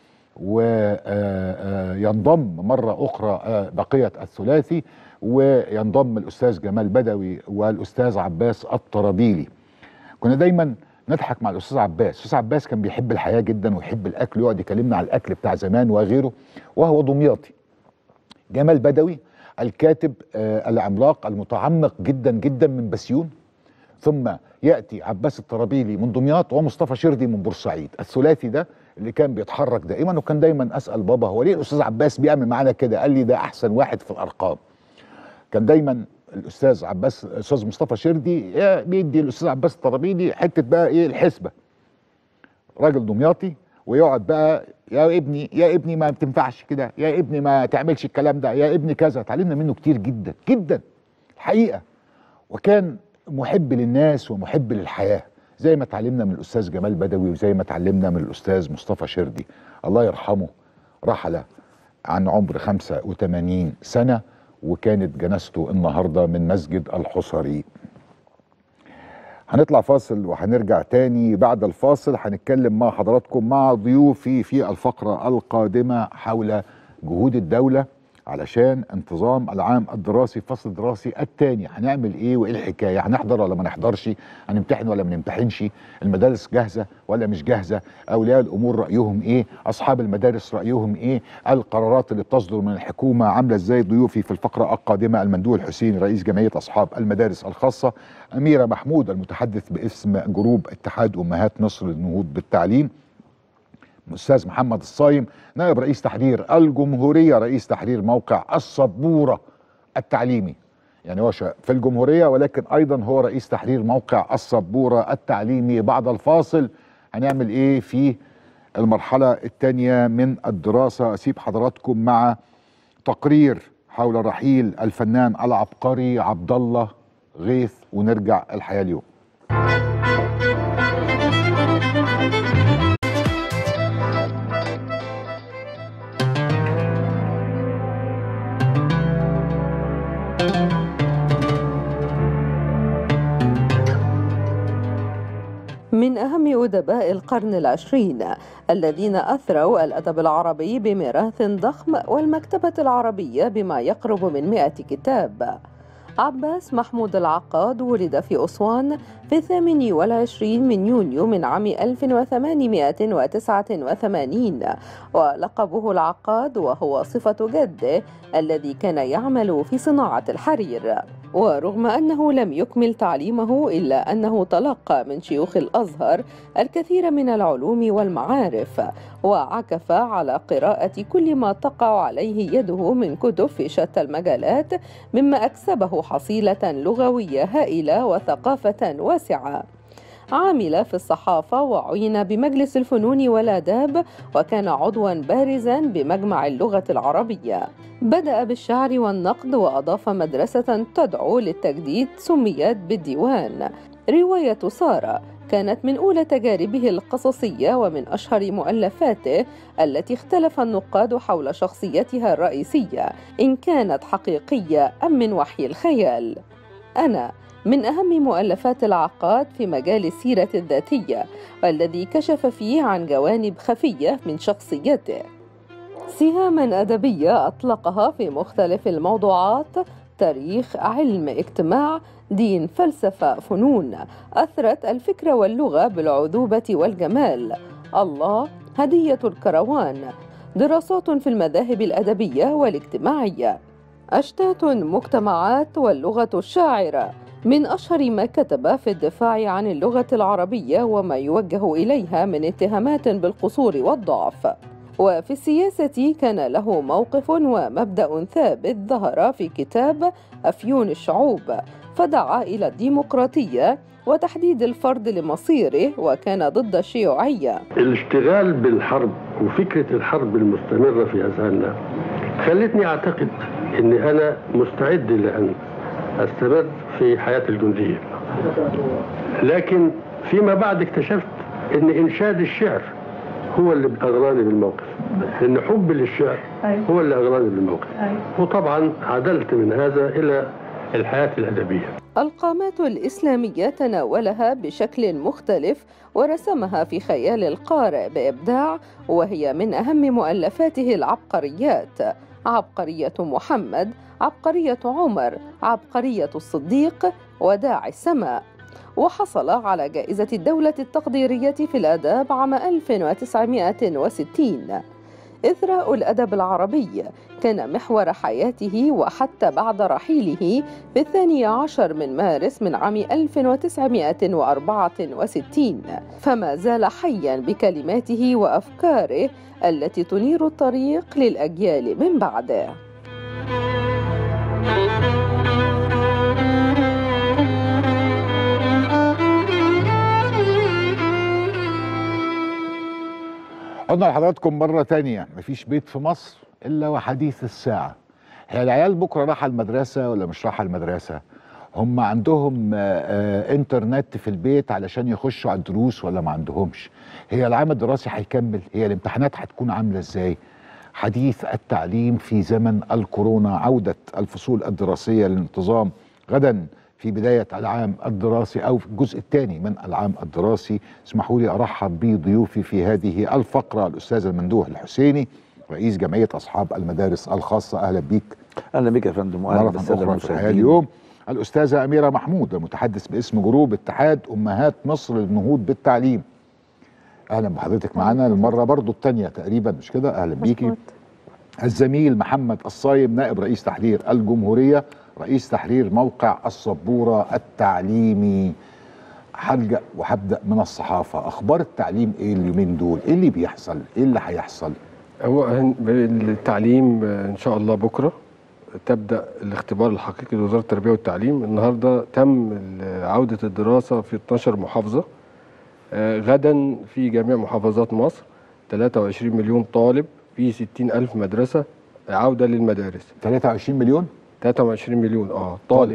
وينضم مرة أخرى آه، بقية الثلاثي وينضم الأستاذ جمال بدوي والأستاذ عباس الطرابيلي كنا دايما نضحك مع الأستاذ عباس الأستاذ عباس كان بيحب الحياة جدا ويحب الأكل ويقعد يكلمنا على الأكل بتاع زمان وغيره وهو دمياطي جمال بدوي الكاتب آه، العملاق المتعمق جدا جدا من بسيون ثم ياتي عباس الطرابيلي من دمياط ومصطفى شردي من بورسعيد الثلاثي ده اللي كان بيتحرك دائما وكان دايما اسال بابا هو ليه الاستاذ عباس بيعمل معانا كده قال لي ده احسن واحد في الارقام كان دايما الاستاذ عباس الاستاذ مصطفى شردي يا بيدي الاستاذ عباس الطرابيلي حته بقى ايه الحسبه راجل دمياطي ويقعد بقى يا ابني يا ابني ما بتنفعش كده يا ابني ما تعملش الكلام ده يا ابني كذا اتعلمنا منه كتير جدا جدا الحقيقه وكان محب للناس ومحب للحياه زي ما اتعلمنا من الاستاذ جمال بدوي وزي ما اتعلمنا من الاستاذ مصطفى شردي الله يرحمه رحل عن عمر 85 سنه وكانت جنازته النهارده من مسجد الحصري هنطلع فاصل وهنرجع تاني بعد الفاصل هنتكلم مع حضراتكم مع ضيوفي في الفقرة القادمة حول جهود الدولة علشان انتظام العام الدراسي الفصل الدراسي الثاني هنعمل ايه وايه الحكايه هنحضر ولا ما نحضرش هنمتحن ولا ما نمتحنش المدارس جاهزه ولا مش جاهزه اولياء الامور رايهم ايه اصحاب المدارس رايهم ايه القرارات اللي بتصدر من الحكومه عامله ازاي ضيوفي في الفقره القادمه المندوب الحسيني رئيس جمعيه اصحاب المدارس الخاصه اميره محمود المتحدث باسم جروب اتحاد امهات مصر للنهوض بالتعليم الاستاذ محمد الصايم نائب رئيس تحرير الجمهوريه رئيس تحرير موقع السبوره التعليمي يعني هو شا- في الجمهوريه ولكن ايضا هو رئيس تحرير موقع السبوره التعليمي بعد الفاصل هنعمل ايه في المرحله الثانيه من الدراسه اسيب حضراتكم مع تقرير حول رحيل الفنان العبقري عبد الله غيث ونرجع الحياه اليوم من أهم أدباء القرن العشرين الذين أثروا الأدب العربي بميراث ضخم والمكتبة العربية بما يقرب من مئة كتاب عباس محمود العقاد ولد في أسوان في الثامن والعشرين من يونيو من عام 1889 ولقبه العقاد وهو صفة جده الذي كان يعمل في صناعة الحرير ورغم أنه لم يكمل تعليمه إلا أنه تلقى من شيوخ الأزهر الكثير من العلوم والمعارف وعكف على قراءة كل ما تقع عليه يده من كتب في شتى المجالات مما أكسبه حصيلة لغوية هائلة وثقافة واسعة عامل في الصحافة وعين بمجلس الفنون والآداب وكان عضوا بارزا بمجمع اللغة العربية بدأ بالشعر والنقد وأضاف مدرسة تدعو للتجديد سميت بالديوان رواية سارة كانت من أولى تجاربه القصصية ومن أشهر مؤلفاته التي اختلف النقاد حول شخصيتها الرئيسية إن كانت حقيقية أم من وحي الخيال أنا من أهم مؤلفات العقاد في مجال السيرة الذاتية والذي كشف فيه عن جوانب خفية من شخصيته سهاما أدبية أطلقها في مختلف الموضوعات تاريخ علم اجتماع دين فلسفة فنون أثرت الفكر واللغة بالعذوبة والجمال الله هدية الكروان دراسات في المذاهب الأدبية والاجتماعية أشتات مجتمعات واللغة الشاعرة من أشهر ما كتب في الدفاع عن اللغة العربية وما يوجه إليها من اتهامات بالقصور والضعف وفي السياسة كان له موقف ومبدأ ثابت ظهر في كتاب أفيون الشعوب فدعا إلى الديمقراطية وتحديد الفرد لمصيره وكان ضد الشيوعية الاشتغال بالحرب وفكرة الحرب المستمرة في أذهاننا خلتني أعتقد أني أنا مستعد لأن أستمر في حياة الجندية لكن فيما بعد اكتشفت أن إنشاد الشعر هو اللي أغراني بالموقف أن حب للشعر هو اللي أغراني بالموقف وطبعا عدلت من هذا إلى الحياة الأدبية القامات الإسلامية تناولها بشكل مختلف ورسمها في خيال القارئ بإبداع وهي من أهم مؤلفاته العبقريات عبقرية محمد عبقرية عمر عبقرية الصديق وداعي السماء وحصل على جائزة الدولة التقديرية في الآداب عام 1960 إثراء الأدب العربي كان محور حياته وحتى بعد رحيله في الثاني عشر من مارس من عام 1964 فما زال حيا بكلماته وأفكاره التي تنير الطريق للأجيال من بعده قلنا لحضراتكم مرة تانية مفيش بيت في مصر إلا وحديث الساعة هي العيال بكرة رايحة المدرسة ولا مش رايحة المدرسة هم عندهم آه، آه، انترنت في البيت علشان يخشوا على الدروس ولا ما عندهمش هي العام الدراسي هيكمل هي الامتحانات هتكون عامله ازاي حديث التعليم في زمن الكورونا عوده الفصول الدراسيه للانتظام غدا في بدايه العام الدراسي او في الجزء الثاني من العام الدراسي اسمحوا لي ارحب بضيوفي في هذه الفقره الاستاذ المندوح الحسيني رئيس جمعيه اصحاب المدارس الخاصه اهلا بيك اهلا بك يا فندم واهلا مرة بالساده أخرى في الحياة المشاهدين اليوم الأستاذة أميرة محمود المتحدث باسم جروب اتحاد أمهات مصر للنهوض بالتعليم أهلا بحضرتك معانا المرة برضو الثانية تقريبا مش كده أهلا بيكي الزميل محمد الصايم نائب رئيس تحرير الجمهورية رئيس تحرير موقع السبورة التعليمي هلجأ وهبدأ من الصحافة أخبار التعليم إيه اليومين دول إيه اللي بيحصل إيه اللي هيحصل هو هن- التعليم آه، ان شاء الله بكره تبدا الاختبار الحقيقي لوزاره التربيه والتعليم النهارده تم ال- عوده الدراسه في 12 محافظه آه، غدا في جميع محافظات مصر 23 مليون طالب في 60 الف مدرسه عوده للمدارس 23 مليون 23 مليون اه طالب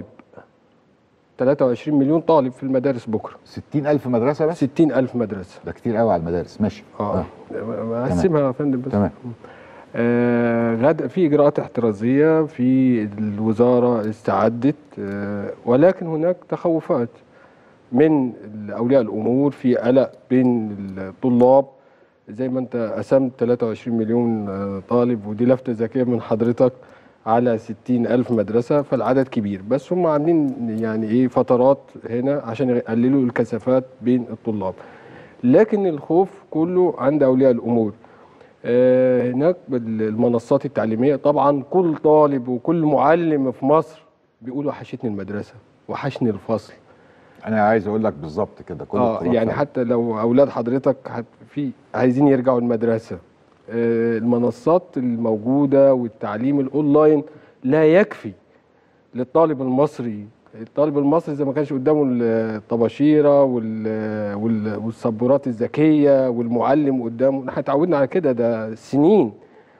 23 مليون طالب في المدارس بكره 60 ألف مدرسة بس 60 ألف مدرسة ده كتير قوي على المدارس ماشي اه مقسمها يا فندم بس تمام آه غد في اجراءات احترازيه في الوزاره استعدت آه ولكن هناك تخوفات من اولياء الامور في قلق بين الطلاب زي ما انت قسمت 23 مليون آه، طالب ودي لفته ذكيه من حضرتك على 60 ألف مدرسة فالعدد كبير بس هم عاملين يعني إيه فترات هنا عشان يقللوا الكثافات بين الطلاب لكن الخوف كله عند أولياء الأمور آه، هناك المنصات التعليمية طبعا كل طالب وكل معلم في مصر بيقول وحشتني المدرسة وحشني الفصل أنا عايز أقول لك بالظبط كده كل اه القرى يعني فعلا. حتى لو اولاد حضرتك هت- في عايزين يرجعوا المدرسه آه، المنصات الموجوده والتعليم الاونلاين لا يكفي للطالب المصري الطالب المصري اذا ما كانش قدامه الطباشيره وال- وال- والسبورات الذكيه والمعلم قدامه احنا اتعودنا على كده ده سنين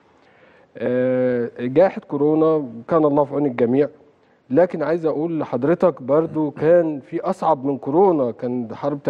آه، جائحه كورونا كان الله في عون الجميع لكن عايز اقول لحضرتك برضو كان في اصعب من كورونا كان حرب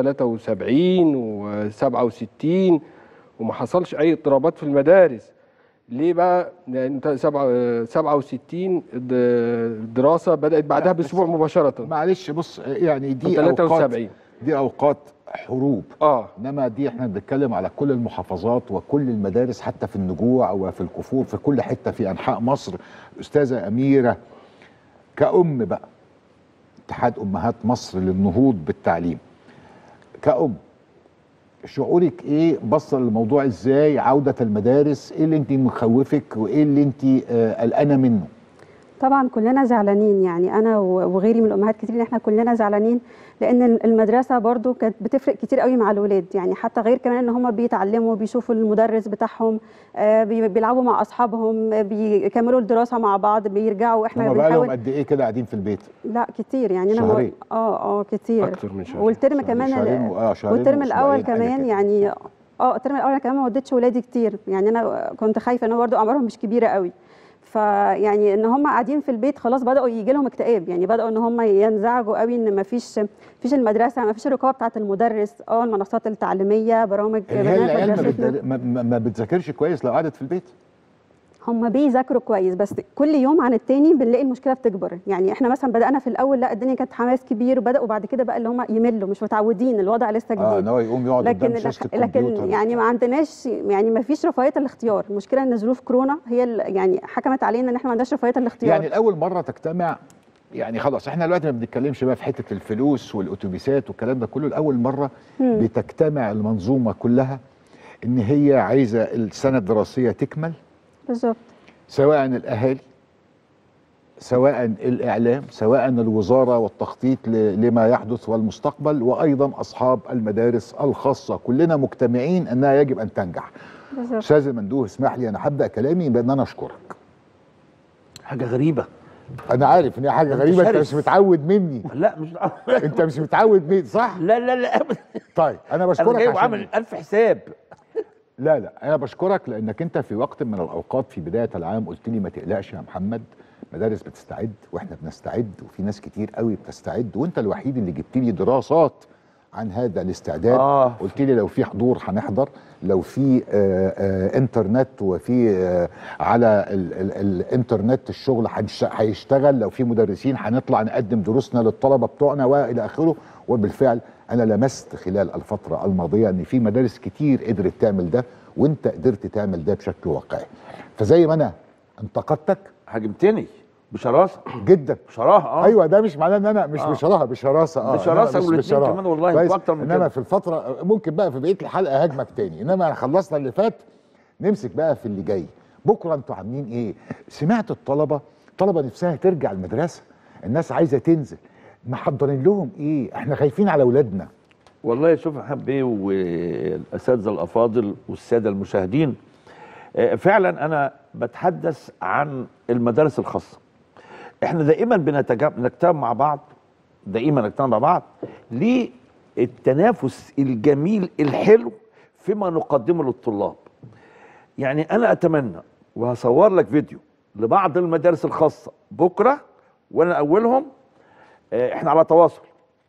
73 و67 وما حصلش اي اضطرابات في المدارس ليه بقى لان انت سبعة- 67 الد- الدراسه بدات بعدها باسبوع مباشره معلش بص يعني دي 73 أوقات دي أوقات حروب اه انما دي احنا بنتكلم على كل المحافظات وكل المدارس حتى في النجوع وفي الكفور في كل حته في انحاء مصر استاذه اميره كأم بقى اتحاد امهات مصر للنهوض بالتعليم كأم شعورك ايه بصل الموضوع ازاي عودة المدارس ايه اللي انت مخوفك وايه اللي انت آه، قلقانة منه طبعا كلنا زعلانين يعني انا و- وغيري من الامهات كتير ان احنا كلنا زعلانين لان المدرسه برضو كانت بتفرق كتير قوي مع الولاد يعني حتى غير كمان ان هم بيتعلموا بيشوفوا المدرس بتاعهم آه، بي- بيلعبوا مع اصحابهم آه، بيكملوا الدراسه مع بعض بيرجعوا احنا هما بقى لهم بنحاول قد ايه كده قاعدين في البيت لا كتير يعني انا شهرين. اه اه كتير أكتر من شهرين. والترم شهرين- كمان شهرين و- آه، شهرين والترم وأسبوعين، الاول حاجة كمان كده. يعني اه الترم الاول انا كمان ما وديتش ولادي كتير يعني انا كنت خايفه ان هو برضه اعمارهم مش كبيره قوي فيعني ان هم قاعدين في البيت خلاص بداوا يجي لهم اكتئاب يعني بداوا ان هم ينزعجوا قوي ان ما فيش فيش المدرسه ما فيش الرقابه بتاعه المدرس اه المنصات التعليميه برامج اللي هي برنامج العيال ما, مدرستنا. بتدر... ما, ما ما بتذاكرش كويس لو قعدت في البيت هم بيذاكروا كويس بس كل يوم عن التاني بنلاقي المشكله بتكبر يعني احنا مثلا بدانا في الاول لا الدنيا كانت حماس كبير وبداوا بعد كده بقى اللي هم يملوا مش متعودين الوضع لسه جديد اه ان هو يقوم يقعد لكن قدام شاشه لكن الكمبيوتر يعني ما عندناش يعني ما فيش رفاهيه الاختيار المشكله ان ظروف كورونا هي ال- يعني حكمت علينا ان احنا ما عندناش رفاهيه الاختيار يعني الاول مره تجتمع يعني خلاص احنا دلوقتي ما بنتكلمش بقى في حته الفلوس والاتوبيسات والكلام ده كله لاول مره مم. بتجتمع المنظومه كلها ان هي عايزه السنه الدراسيه تكمل بالظبط سواء الاهالي سواء الاعلام سواء الوزاره والتخطيط ل- لما يحدث والمستقبل وايضا اصحاب المدارس الخاصه كلنا مجتمعين انها يجب ان تنجح بالظبط استاذ المندوه اسمح لي انا هبدا كلامي بان انا اشكرك حاجه غريبه انا عارف ان هي حاجه أنت غريبه انت شرس. مش متعود مني لا مش انت مش متعود مني صح لا لا لا ابدا طيب انا بشكرك انا جاي عشان- وعامل ألف حساب لا لا انا بشكرك لانك انت في وقت من الاوقات في بدايه العام قلت لي ما تقلقش يا محمد مدارس بتستعد واحنا بنستعد وفي ناس كتير قوي بتستعد وانت الوحيد اللي جبت لي دراسات عن هذا الاستعداد آه. قلت لي لو في حضور هنحضر لو في آه آه انترنت وفي آه على ال ال الانترنت الشغل هنش- هيشتغل لو في مدرسين هنطلع نقدم دروسنا للطلبه بتوعنا والى اخره وبالفعل انا لمست خلال الفتره الماضيه ان في مدارس كتير قدرت تعمل ده وانت قدرت تعمل ده بشكل واقعي فزي ما انا انتقدتك هاجمتني بشراسه جدا بشراهه اه ايوه ده مش معناه ان انا مش آه. بشراهه بشراسه اه بشراسة إنما مش والاتنين بشراهة. كمان والله كويس؟ وأكتر من انما كده. في الفتره ممكن بقى في بقيه الحلقه هاجمك تاني انما خلصنا اللي فات نمسك بقى في اللي جاي بكره انتوا عاملين ايه سمعت الطلبه الطلبه نفسها ترجع المدرسه الناس عايزه تنزل محضرين لهم ايه احنا خايفين على اولادنا والله شوف يا حب ايه والاساتذه الافاضل والساده المشاهدين آه، فعلا انا بتحدث عن المدارس الخاصه احنا دائما بنتجمع نجتمع مع بعض دائما نجتمع مع بعض للتنافس الجميل الحلو فيما نقدمه للطلاب يعني انا اتمنى وهصور لك فيديو لبعض المدارس الخاصه بكره وانا اولهم آه، احنا على تواصل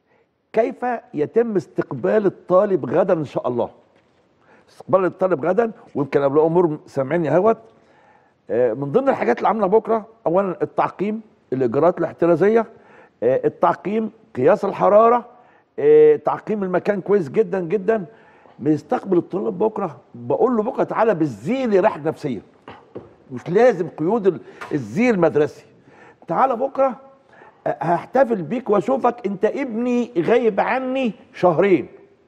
كيف يتم استقبال الطالب غدا ان شاء الله استقبال الطالب غدا ويمكن قبل امور سامعيني اهوت آه، من ضمن الحاجات اللي عامله بكره اولا التعقيم الاجراءات الاحترازيه آه، التعقيم قياس الحراره آه، تعقيم المكان كويس جدا جدا بيستقبل الطلاب بكره بقول له بكره تعالى بالزي اللي راحت نفسيا مش لازم قيود ال- الزي المدرسي تعالى بكره أه، هحتفل بيك واشوفك انت ابني غايب عني شهرين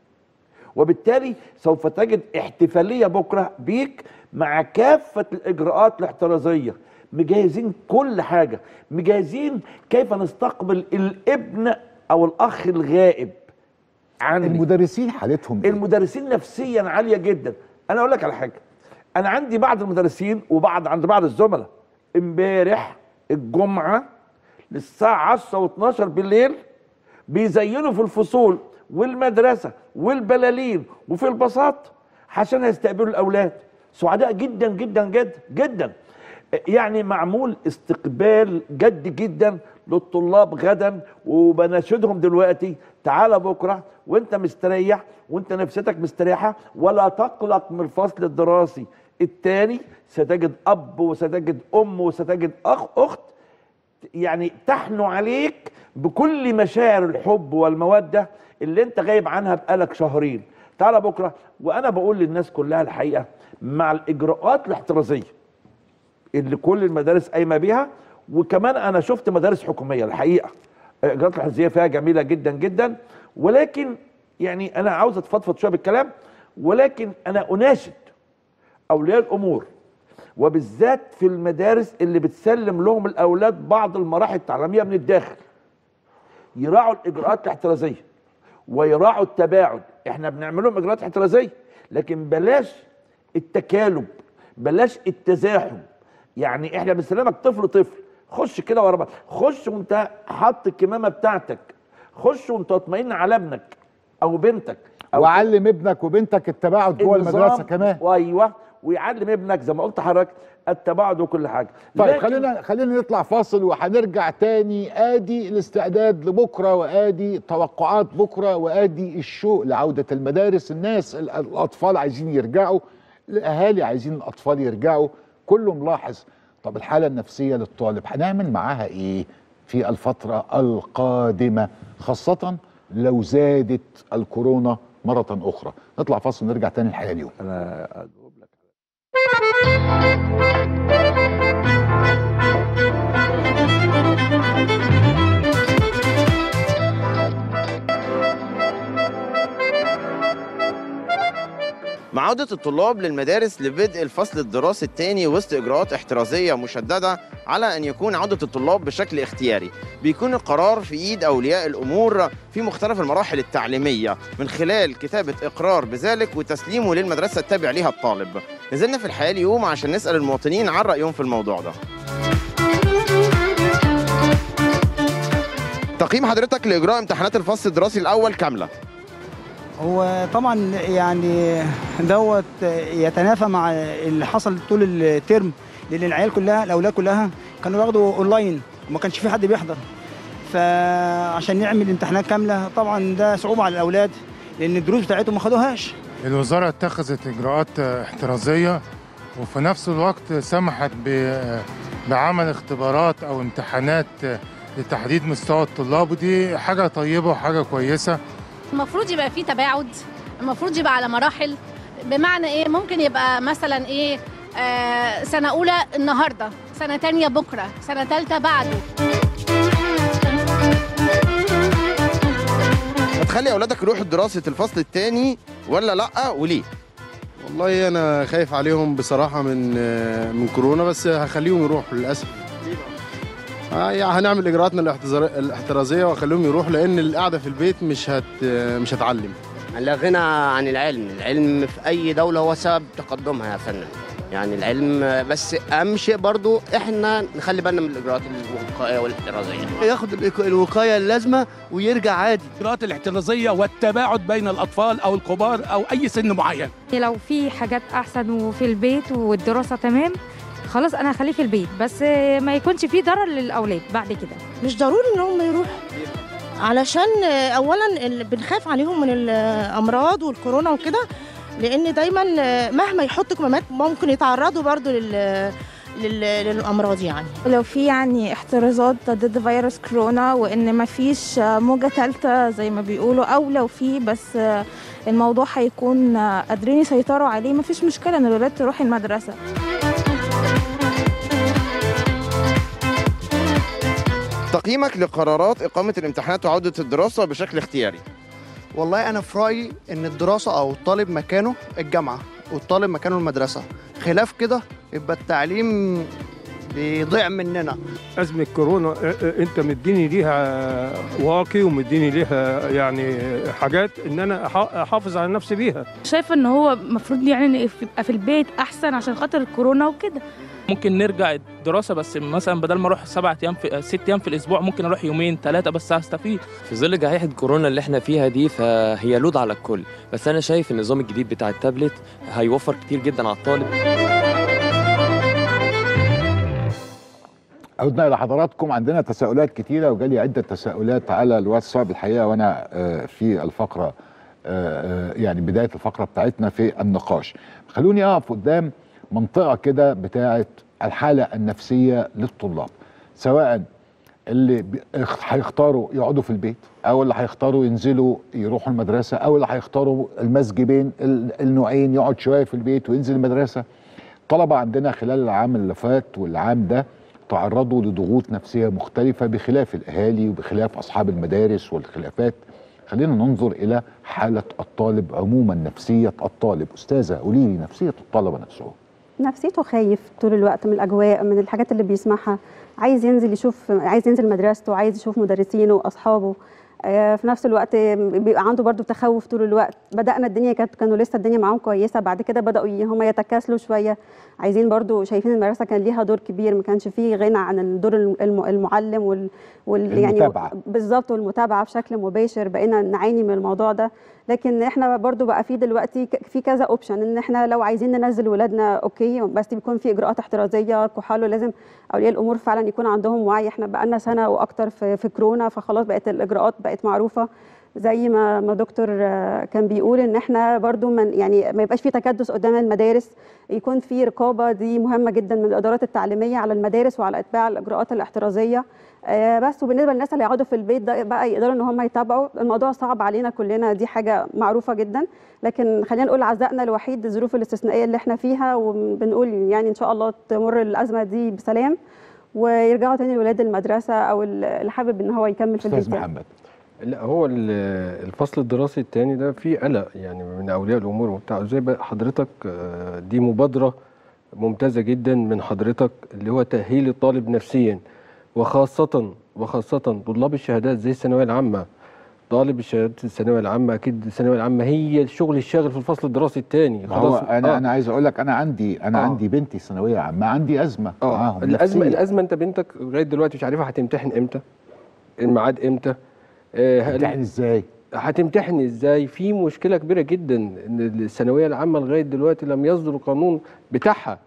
وبالتالي سوف تجد احتفاليه بكره بيك مع كافه الاجراءات الاحترازيه مجهزين كل حاجه مجهزين كيف نستقبل الابن او الاخ الغائب عني المدرسين حالتهم إيه؟ المدرسين نفسيا عاليه جدا انا اقول لك على حاجه انا عندي بعض المدرسين وبعض عند بعض الزملاء امبارح الجمعه للساعه 10 و12 بالليل بيزينوا في الفصول والمدرسه والبلالين وفي الباصات عشان يستقبلوا الاولاد سعداء جدا جدا جدا جدا يعني معمول استقبال جد جدا للطلاب غدا وبناشدهم دلوقتي تعالى بكره وانت مستريح وانت نفسيتك مستريحه ولا تقلق من الفصل الدراسي الثاني ستجد اب وستجد ام وستجد اخ اخت يعني تحنو عليك بكل مشاعر الحب والموده اللي انت غايب عنها بقالك شهرين تعالى بكره وانا بقول للناس كلها الحقيقه مع الاجراءات الاحترازيه اللي كل المدارس قايمه بيها وكمان انا شفت مدارس حكوميه الحقيقه الاجراءات الاحترازيه فيها جميله جدا جدا ولكن يعني انا عاوز اتفضفض شويه بالكلام ولكن انا اناشد اولياء الامور وبالذات في المدارس اللي بتسلم لهم الاولاد بعض المراحل التعليميه من الداخل يراعوا الاجراءات الاحترازيه ويراعوا التباعد احنا بنعمل لهم اجراءات احترازيه لكن بلاش التكالب بلاش التزاحم يعني احنا بنسلمك طفل طفل خش كده ورا بعض خش وانت حاطط الكمامه بتاعتك خش وانت مطمئن على ابنك او بنتك أو وعلم ابنك وبنتك التباعد جوه النظام المدرسه كمان وايوه ويعلم ابنك زي ما قلت حضرتك التباعد وكل حاجه طيب لكن- خلينا خلينا نطلع فاصل وهنرجع تاني ادي الاستعداد لبكره وادي توقعات بكره وادي الشوق لعوده المدارس الناس ال- الاطفال عايزين يرجعوا الاهالي عايزين الاطفال يرجعوا كله ملاحظ طب الحاله النفسيه للطالب هنعمل معاها ايه في الفتره القادمه خاصه لو زادت الكورونا مره اخرى نطلع فاصل ونرجع تاني الحياه اليوم انا مع عودة الطلاب للمدارس لبدء الفصل الدراسي الثاني وسط إجراءات احترازية مشددة على أن يكون عودة الطلاب بشكل اختياري بيكون القرار في إيد أولياء الأمور في مختلف المراحل التعليمية من خلال كتابة إقرار بذلك وتسليمه للمدرسة التابع ليها الطالب نزلنا في الحياة اليوم عشان نسأل المواطنين عن رأيهم في الموضوع ده تقييم حضرتك لإجراء امتحانات الفصل الدراسي الأول كاملة هو طبعا يعني دوت يتنافى مع اللي حصل طول الترم لان العيال كلها الاولاد كلها كانوا ياخدوا اونلاين وما كانش في حد بيحضر فعشان نعمل امتحانات كامله طبعا ده صعوبه على الاولاد لان الدروس بتاعتهم ما خدوهاش الوزارة اتخذت إجراءات احترازية وفي نفس الوقت سمحت ب- بعمل اختبارات أو امتحانات لتحديد مستوى الطلاب ودي حاجة طيبة وحاجة كويسة المفروض يبقى في تباعد المفروض يبقى على مراحل بمعنى ايه ممكن يبقى مثلا ايه آه سنه اولى النهارده سنه تانية بكره سنه تالتة بعده هتخلي اولادك يروحوا دراسه الفصل الثاني ولا لا وليه والله انا خايف عليهم بصراحه من من كورونا بس هخليهم يروحوا للاسف آه، يعني هنعمل اجراءاتنا الاحتزار- الاحترازيه واخليهم يروحوا لان القعده في البيت مش هت مش هتعلم لا غنى عن العلم العلم في أي دولة هو سبب تقدمها يا فندم يعني العلم بس أهم شيء برضو إحنا نخلي بالنا من الإجراءات الوقائية والاحترازية ياخد الإك- الوقايه اللازمه ويرجع عادي الاجراءات الاحترازيه والتباعد بين الاطفال او الكبار او اي سن معين لو في حاجات احسن وفي البيت والدراسه تمام خلاص انا هخليه في البيت بس ما يكونش فيه ضرر للاولاد بعد كده مش ضروري ان هم يروحوا علشان آه، اولا ال- بنخاف عليهم من الامراض والكورونا وكده لان دايما آه، مهما يحطوا كمامات ممكن يتعرضوا برضو لل لل- للامراض يعني لو في يعني احترازات ضد فيروس كورونا وان ما فيش موجة ثالثة زي ما بيقولوا او لو في بس الموضوع هيكون قادرين يسيطروا عليه ما فيش مشكلة ان الولاد تروح المدرسة تقييمك لقرارات اقامه الامتحانات وعوده الدراسه بشكل اختياري والله انا في رايي ان الدراسه او الطالب مكانه الجامعه والطالب مكانه المدرسه خلاف كده يبقى التعليم بيضيع مننا أزمة كورونا آه، آه، أنت مديني ليها واقي ومديني ليها يعني حاجات إن أنا أح- أحافظ على نفسي بيها شايفه ان هو المفروض يعني إن يبقى في البيت احسن عشان خاطر الكورونا وكده ممكن نرجع الدراسه بس مثلا بدل ما اروح سبعة ايام في ست ايام في الاسبوع ممكن اروح يومين ثلاثه بس هستفيد في ظل جائحة كورونا اللي احنا فيها دي فهي لود على الكل بس أنا شايف النظام الجديد بتاع التابلت هيوفر كتير جدا على الطالب عدنا الى حضراتكم عندنا تساؤلات كتيره وجالي عده تساؤلات على الواتساب الحقيقه وانا آه، في الفقره آه، آه، يعني بدايه الفقره بتاعتنا في النقاش خلوني اقف قدام منطقه كده بتاعه الحاله النفسيه للطلاب سواء اللي بي- اخ- هيختاروا يقعدوا في البيت او اللي هيختاروا ينزلوا يروحوا المدرسه او اللي هيختاروا المزج بين ال- النوعين يقعد شويه في البيت وينزل المدرسه طلبة عندنا خلال العام اللي فات والعام ده تعرضوا لضغوط نفسية مختلفة بخلاف الأهالي وبخلاف أصحاب المدارس والخلافات خلينا ننظر إلى حالة الطالب عموما نفسية الطالب أستاذة قولي لي نفسية الطلبة نفسهم نفسيته خايف طول الوقت من الاجواء من الحاجات اللي بيسمعها عايز ينزل يشوف عايز ينزل مدرسته عايز يشوف مدرسينه واصحابه آه، في نفس الوقت بيبقى عنده برضو تخوف طول الوقت بدأنا الدنيا كانت كانوا لسه الدنيا معاهم كويسة بعد كده بدأوا ي- هم يتكاسلوا شوية عايزين برضو شايفين المدرسة كان ليها دور كبير ما كانش فيه غنى عن الدور الم- المعلم وال, وال المتابعة. بالظبط والمتابعة بشكل مباشر بقينا نعاني من الموضوع ده لكن احنا برضو بقى في دلوقتي ك- في كذا اوبشن ان احنا لو عايزين ننزل ولادنا اوكي بس بيكون في اجراءات احترازيه كحول ولازم اولياء الامور فعلا يكون عندهم وعي احنا بقى لنا سنه واكتر في, في كورونا فخلاص بقت الاجراءات بقت معروفه زي ما ما دكتور آه، كان بيقول ان احنا برضو من يعني ما يبقاش في تكدس قدام المدارس يكون في رقابه دي مهمه جدا من الادارات التعليميه على المدارس وعلى اتباع الاجراءات الاحترازيه آه، بس وبالنسبه للناس اللي هيقعدوا في البيت ده بقى يقدروا ان هم يتابعوا الموضوع صعب علينا كلنا دي حاجه معروفه جدا لكن خلينا نقول عزائنا الوحيد الظروف الاستثنائيه اللي احنا فيها وبنقول يعني ان شاء الله تمر الازمه دي بسلام ويرجعوا تاني لولاد المدرسه او اللي حابب ان هو يكمل في البيت يعني. لا هو ال- الفصل الدراسي الثاني ده فيه قلق يعني من اولياء الامور وبتاع زي بقى حضرتك آه، دي مبادره ممتازه جدا من حضرتك اللي هو تاهيل الطالب نفسيا وخاصه وخاصه طلاب الشهادات زي الثانويه العامه طالب الشهادات الثانويه العامه اكيد الثانويه العامه هي الشغل الشاغل في الفصل الدراسي الثاني ما هو انا انا عايز اقول لك انا عندي انا آه. عندي بنتي ثانويه عامه عندي ازمه اه معاهم الازمه نفسية. الازمه انت بنتك لغايه دلوقتي مش عارفه هتمتحن امتى الميعاد امتى آه، هل- هتمتحن ازاي هتمتحن ازاي في مشكله كبيره جدا ان الثانويه العامه لغايه دلوقتي لم يصدر القانون بتاعها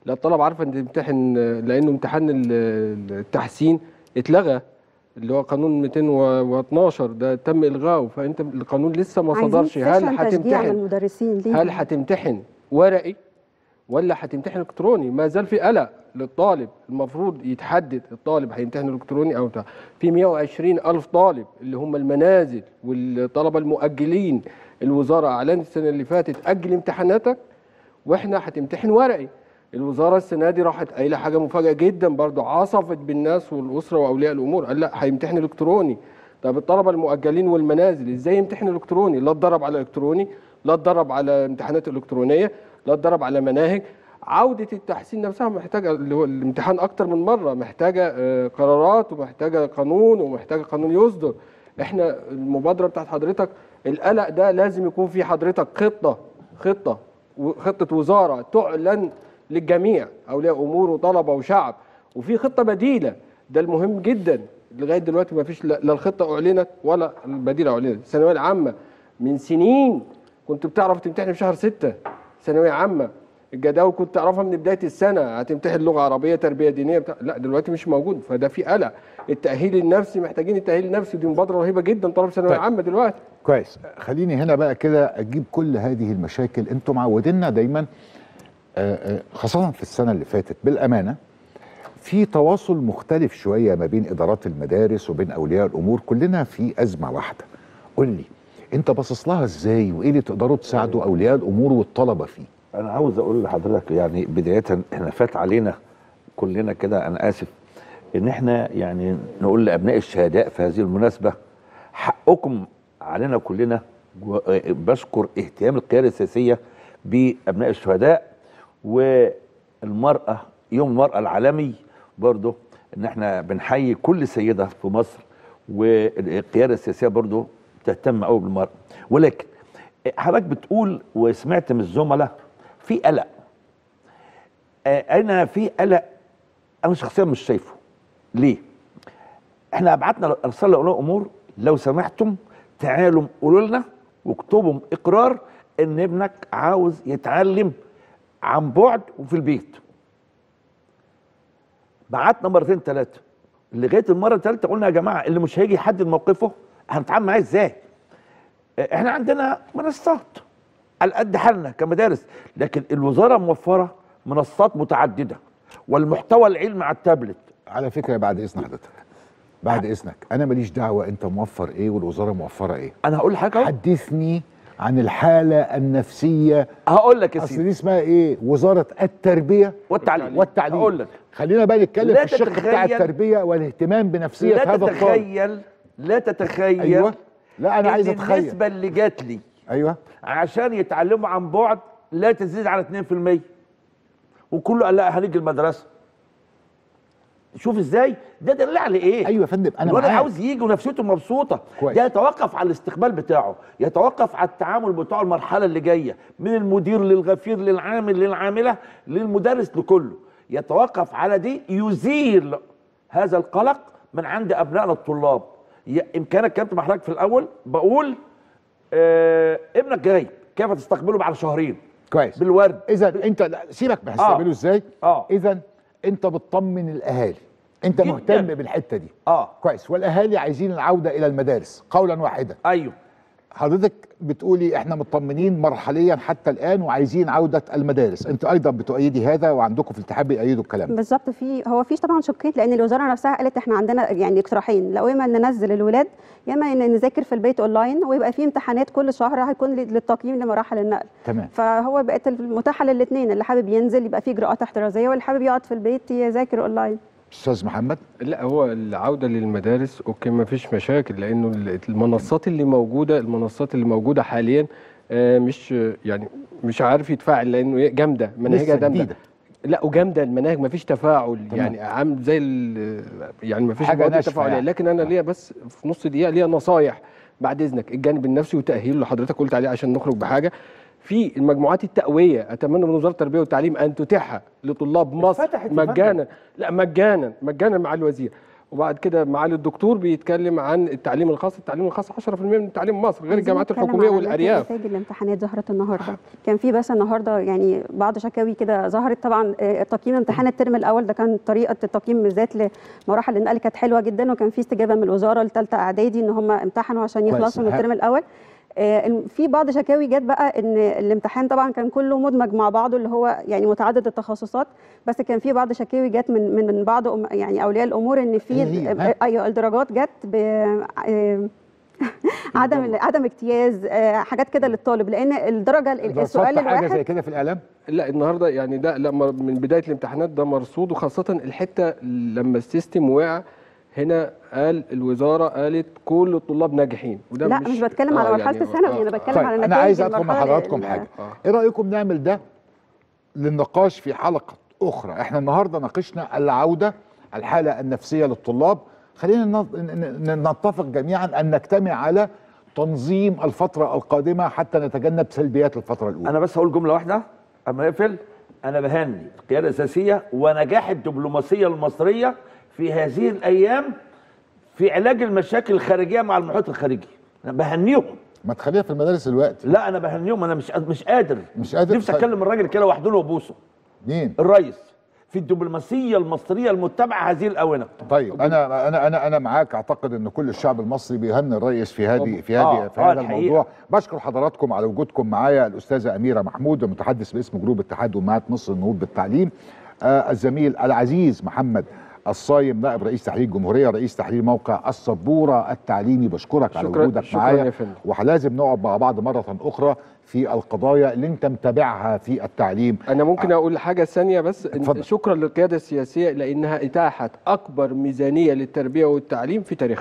لا الطلبه عارفه ان تمتحن لانه امتحان ال- التحسين اتلغى اللي هو قانون 212 ده تم الغائه فانت القانون لسه ما عايزين صدرش هل سيشن تشجيع هتمتحن للمدرسين ليه هل هتمتحن ورقي ولا هتمتحن الكتروني ما زال في قلق للطالب المفروض يتحدد الطالب هيمتحن الكتروني او بتاع في 120 الف طالب اللي هم المنازل والطلبه المؤجلين الوزاره اعلنت السنه اللي فاتت اجل امتحاناتك واحنا هتمتحن ورقي الوزاره السنه دي راحت قايله حاجه مفاجاه جدا برضو عصفت بالناس والاسره واولياء الامور قال لا هيمتحن الكتروني طب الطلبه المؤجلين والمنازل ازاي يمتحن الكتروني لا اتدرب على الكتروني لا اتدرب على امتحانات الكترونيه لا اتدرب على مناهج عوده التحسين نفسها محتاجه اللي هو الامتحان اكتر من مره محتاجه آه، قرارات ومحتاجه قانون ومحتاجه قانون يصدر احنا المبادره بتاعت حضرتك القلق ده لازم يكون في حضرتك خطه خطه و- خطه وزاره تعلن للجميع اولياء امور وطلبه وشعب وفي خطه بديله ده المهم جدا لغايه دلوقتي ما فيش لا لا الخطه اعلنت ولا البديله اعلنت الثانويه العامه من سنين كنت بتعرف تمتحن في شهر ستة ثانويه عامه الجداول كنت تعرفها من بدايه السنه هتمتحن لغه عربيه تربيه دينيه بتاع لا دلوقتي مش موجود فده في قلق التاهيل النفسي محتاجين التاهيل النفسي دي مبادره رهيبه جدا طلب ثانويه طيب. عامه دلوقتي كويس خليني هنا بقى كده اجيب كل هذه المشاكل انتم معودينا دايما آه، آه، خاصه في السنه اللي فاتت بالامانه في تواصل مختلف شويه ما بين ادارات المدارس وبين اولياء الامور كلنا في ازمه واحده قول لي انت باصص لها ازاي وايه اللي تقدروا تساعدوا اولياء الامور والطلبه فيه انا عاوز اقول لحضرتك يعني بدايه احنا فات علينا كلنا كده انا اسف ان احنا يعني نقول لابناء الشهداء في هذه المناسبه حقكم علينا كلنا و- بشكر اهتمام القياده السياسيه بابناء الشهداء والمراه يوم المراه العالمي برضه ان احنا بنحيي كل سيده في مصر والقياده السياسيه برضه تهتم قوي بالمراه ولكن حضرتك بتقول وسمعت من الزملاء في قلق آه، انا في قلق انا شخصيا مش شايفه ليه احنا ابعتنا ارسال لاولياء امور لو سمحتم تعالوا قولوا لنا واكتبوا اقرار ان ابنك عاوز يتعلم عن بعد وفي البيت بعتنا مرتين ثلاثه لغايه المره الثالثه قلنا يا جماعه اللي مش هيجي يحدد موقفه هنتعامل معاه ازاي احنا عندنا منصات على قد حالنا كمدارس لكن الوزاره موفره منصات متعدده والمحتوى العلمي على التابلت على فكره بعد اذن حضرتك بعد اذنك انا ماليش دعوه انت موفر ايه والوزاره موفره ايه انا هقول لحضرتك حدثني عن الحاله النفسيه هقول لك يا اصل سيدي دي اسمها ايه وزاره التربيه والتعليم والتعليم هقول لك خلينا بقى نتكلم لا في الشق بتاع تتخيل- التربيه والاهتمام بنفسيه لا هذا الطالب تتخيل لا تتخيل أيوة. لا انا إن عايز اتخيل النسبه اللي جات لي ايوه عشان يتعلموا عن بعد لا تزيد على 2% وكله قال لا هنيجي المدرسه شوف ازاي ده دليل على ايه ايوه يا فندم انا الولد معاك. عاوز يجي ونفسيته مبسوطه كويس. ده يتوقف على الاستقبال بتاعه يتوقف على التعامل بتاعه المرحله اللي جايه من المدير للغفير للعامل للعامله للمدرس لكله يتوقف على دي يزيل هذا القلق من عند ابنائنا الطلاب ي- امكانك كنت مع حضرتك في الاول بقول آه ابنك جاي كيف تستقبله بعد شهرين كويس بالورد اذا انت لا، سيبك من هتستقبله ازاي اه اذا انت بتطمن الاهالي انت جداً. مهتم بالحته دي اه كويس والاهالي عايزين العوده الى المدارس قولا واحدا ايوه حضرتك بتقولي احنا مطمنين مرحليا حتى الان وعايزين عوده المدارس انت ايضا بتؤيدي هذا وعندكم في الاتحاد بيأيدوا الكلام ده بالظبط في هو في طبعا شقين لان الوزاره نفسها قالت احنا عندنا يعني اقتراحين لو اما ننزل الولاد يا اما إن نذاكر في البيت اونلاين ويبقى في امتحانات كل شهر هيكون لل- للتقييم لمراحل النقل تمام فهو بقت المتاحه للاثنين اللي حابب ينزل يبقى في اجراءات احترازيه واللي حابب يقعد في البيت يذاكر اونلاين استاذ محمد لا هو العوده للمدارس اوكي ما فيش مشاكل لانه ال- المنصات اللي موجوده المنصات اللي موجوده حاليا آه، مش يعني مش عارف يتفاعل لانه هي جامده مناهجها لسه جامده جديدة. لا وجامده المناهج ما فيش تفاعل تمام. يعني عامل زي ال- يعني ما فيش حاجة مواد ناشفة تفاعليه يعني. لكن انا ليا بس في نص دقيقه ليا نصايح بعد اذنك الجانب النفسي وتاهيله اللي حضرتك قلت عليه عشان نخرج بحاجه في المجموعات التقويه اتمنى من وزاره التربيه والتعليم ان تتيحها لطلاب مصر اتفتحت يا فندم. مجانا لا مجانا مجانا مع الوزير وبعد كده معالي الدكتور بيتكلم عن التعليم الخاص التعليم الخاص 10% من تعليم مصر غير عايزين الجامعات نتكلم الحكوميه على والارياف نتائج الامتحانات ظهرت النهارده كان في بس النهارده يعني بعض شكاوي كده ظهرت طبعا آه، تقييم امتحان الترم الاول ده كان طريقه التقييم بالذات لمراحل النقل كانت حلوه جدا وكان في استجابه من الوزاره لثالثه اعدادي ان هم امتحنوا عشان كويس. يخلصوا من ها- الترم الاول آه، الم- في بعض شكاوي جت بقى ان الامتحان طبعا كان كله مدمج مع بعضه اللي هو يعني متعدد التخصصات بس كان في بعض شكاوي جت من من من بعض أم- يعني اولياء الامور ان في إيه هي؟ ها؟ ايوه الدرجات جت ب آه، عدم عدم اجتياز آه، حاجات كده للطالب لان الدرجه السؤال حاجه الواحد زي كده في الاعلام لا النهارده يعني ده لما من بدايه الامتحانات ده مرصود وخاصه الحته لما السيستم وقع هنا قال الوزاره قالت كل الطلاب ناجحين وده لا مش بتكلم على آه، مرحله يعني- الثانوي انا بتكلم طيب على انا نتائج عايز ادخل مع المرحلة حضراتكم ال- حاجه ايه رايكم نعمل ده للنقاش في حلقه اخرى احنا النهارده ناقشنا العوده الحاله النفسيه للطلاب خلينا ن- ن- ن- نتفق جميعا ان نجتمع على تنظيم الفتره القادمه حتى نتجنب سلبيات الفتره الاولى انا بس هقول جمله واحده اما نقفل انا بهني القياده الاساسيه ونجاح الدبلوماسيه المصريه في هذه الايام في علاج المشاكل الخارجيه مع المحيط الخارجي انا بهنيهم ما تخليها في المدارس دلوقتي لا انا بهنيهم انا مش مش قادر مش قادر نفسي طيب. اكلم الراجل كده وحده وابوسه مين الرئيس في الدبلوماسيه المصريه المتبعه هذه الاونه طيب انا انا انا انا معاك اعتقد ان كل الشعب المصري بيهني الرئيس في هذه في هذه آه، في آه، هذا الحقيقة. الموضوع بشكر حضراتكم على وجودكم معايا الاستاذه اميره محمود المتحدث باسم جروب اتحاد امهات مصر النهوض بالتعليم آه الزميل العزيز محمد الصايم نائب رئيس تحرير الجمهوريه رئيس تحرير موقع السبوره التعليمي بشكرك على شكراً- وجودك شكراً معايا يا فندم. ولازم نقعد مع بعض مره اخرى في القضايا اللي انت متابعها في التعليم انا ممكن اقول حاجه ثانيه بس إن اتفضل. شكرا للقياده السياسيه لانها اتاحت اكبر ميزانيه للتربيه والتعليم في تاريخها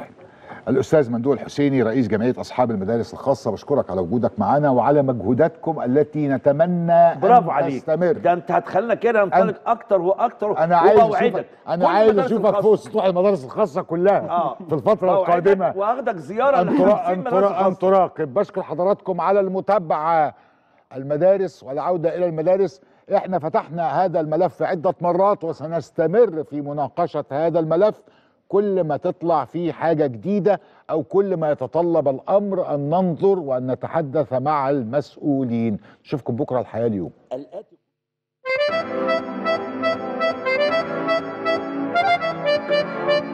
الاستاذ مندوب الحسيني رئيس جمعيه اصحاب المدارس الخاصه بشكرك على وجودك معنا وعلى مجهوداتكم التي نتمنى برافو ان عليك تستمر ده انت هتخلينا كده ننطلق اكتر واكتر انا عايز وبوعدك اشوفك انا كل عايز المدارس اشوفك الخاصة. فوق سطوح المدارس الخاصه كلها آه. في الفتره بوعدك القادمه واخدك زياره أن, ل ترا... 50 أن, مدرسة ترا... أن خاصة. تراقب بشكر حضراتكم على المتابعة المدارس والعودة إلى المدارس إحنا فتحنا هذا الملف عدة مرات وسنستمر في مناقشة هذا الملف كل ما تطلع فيه حاجة جديدة أو كل ما يتطلب الأمر أن ننظر وأن نتحدث مع المسؤولين نشوفكم بكرة الحياة اليوم الآتي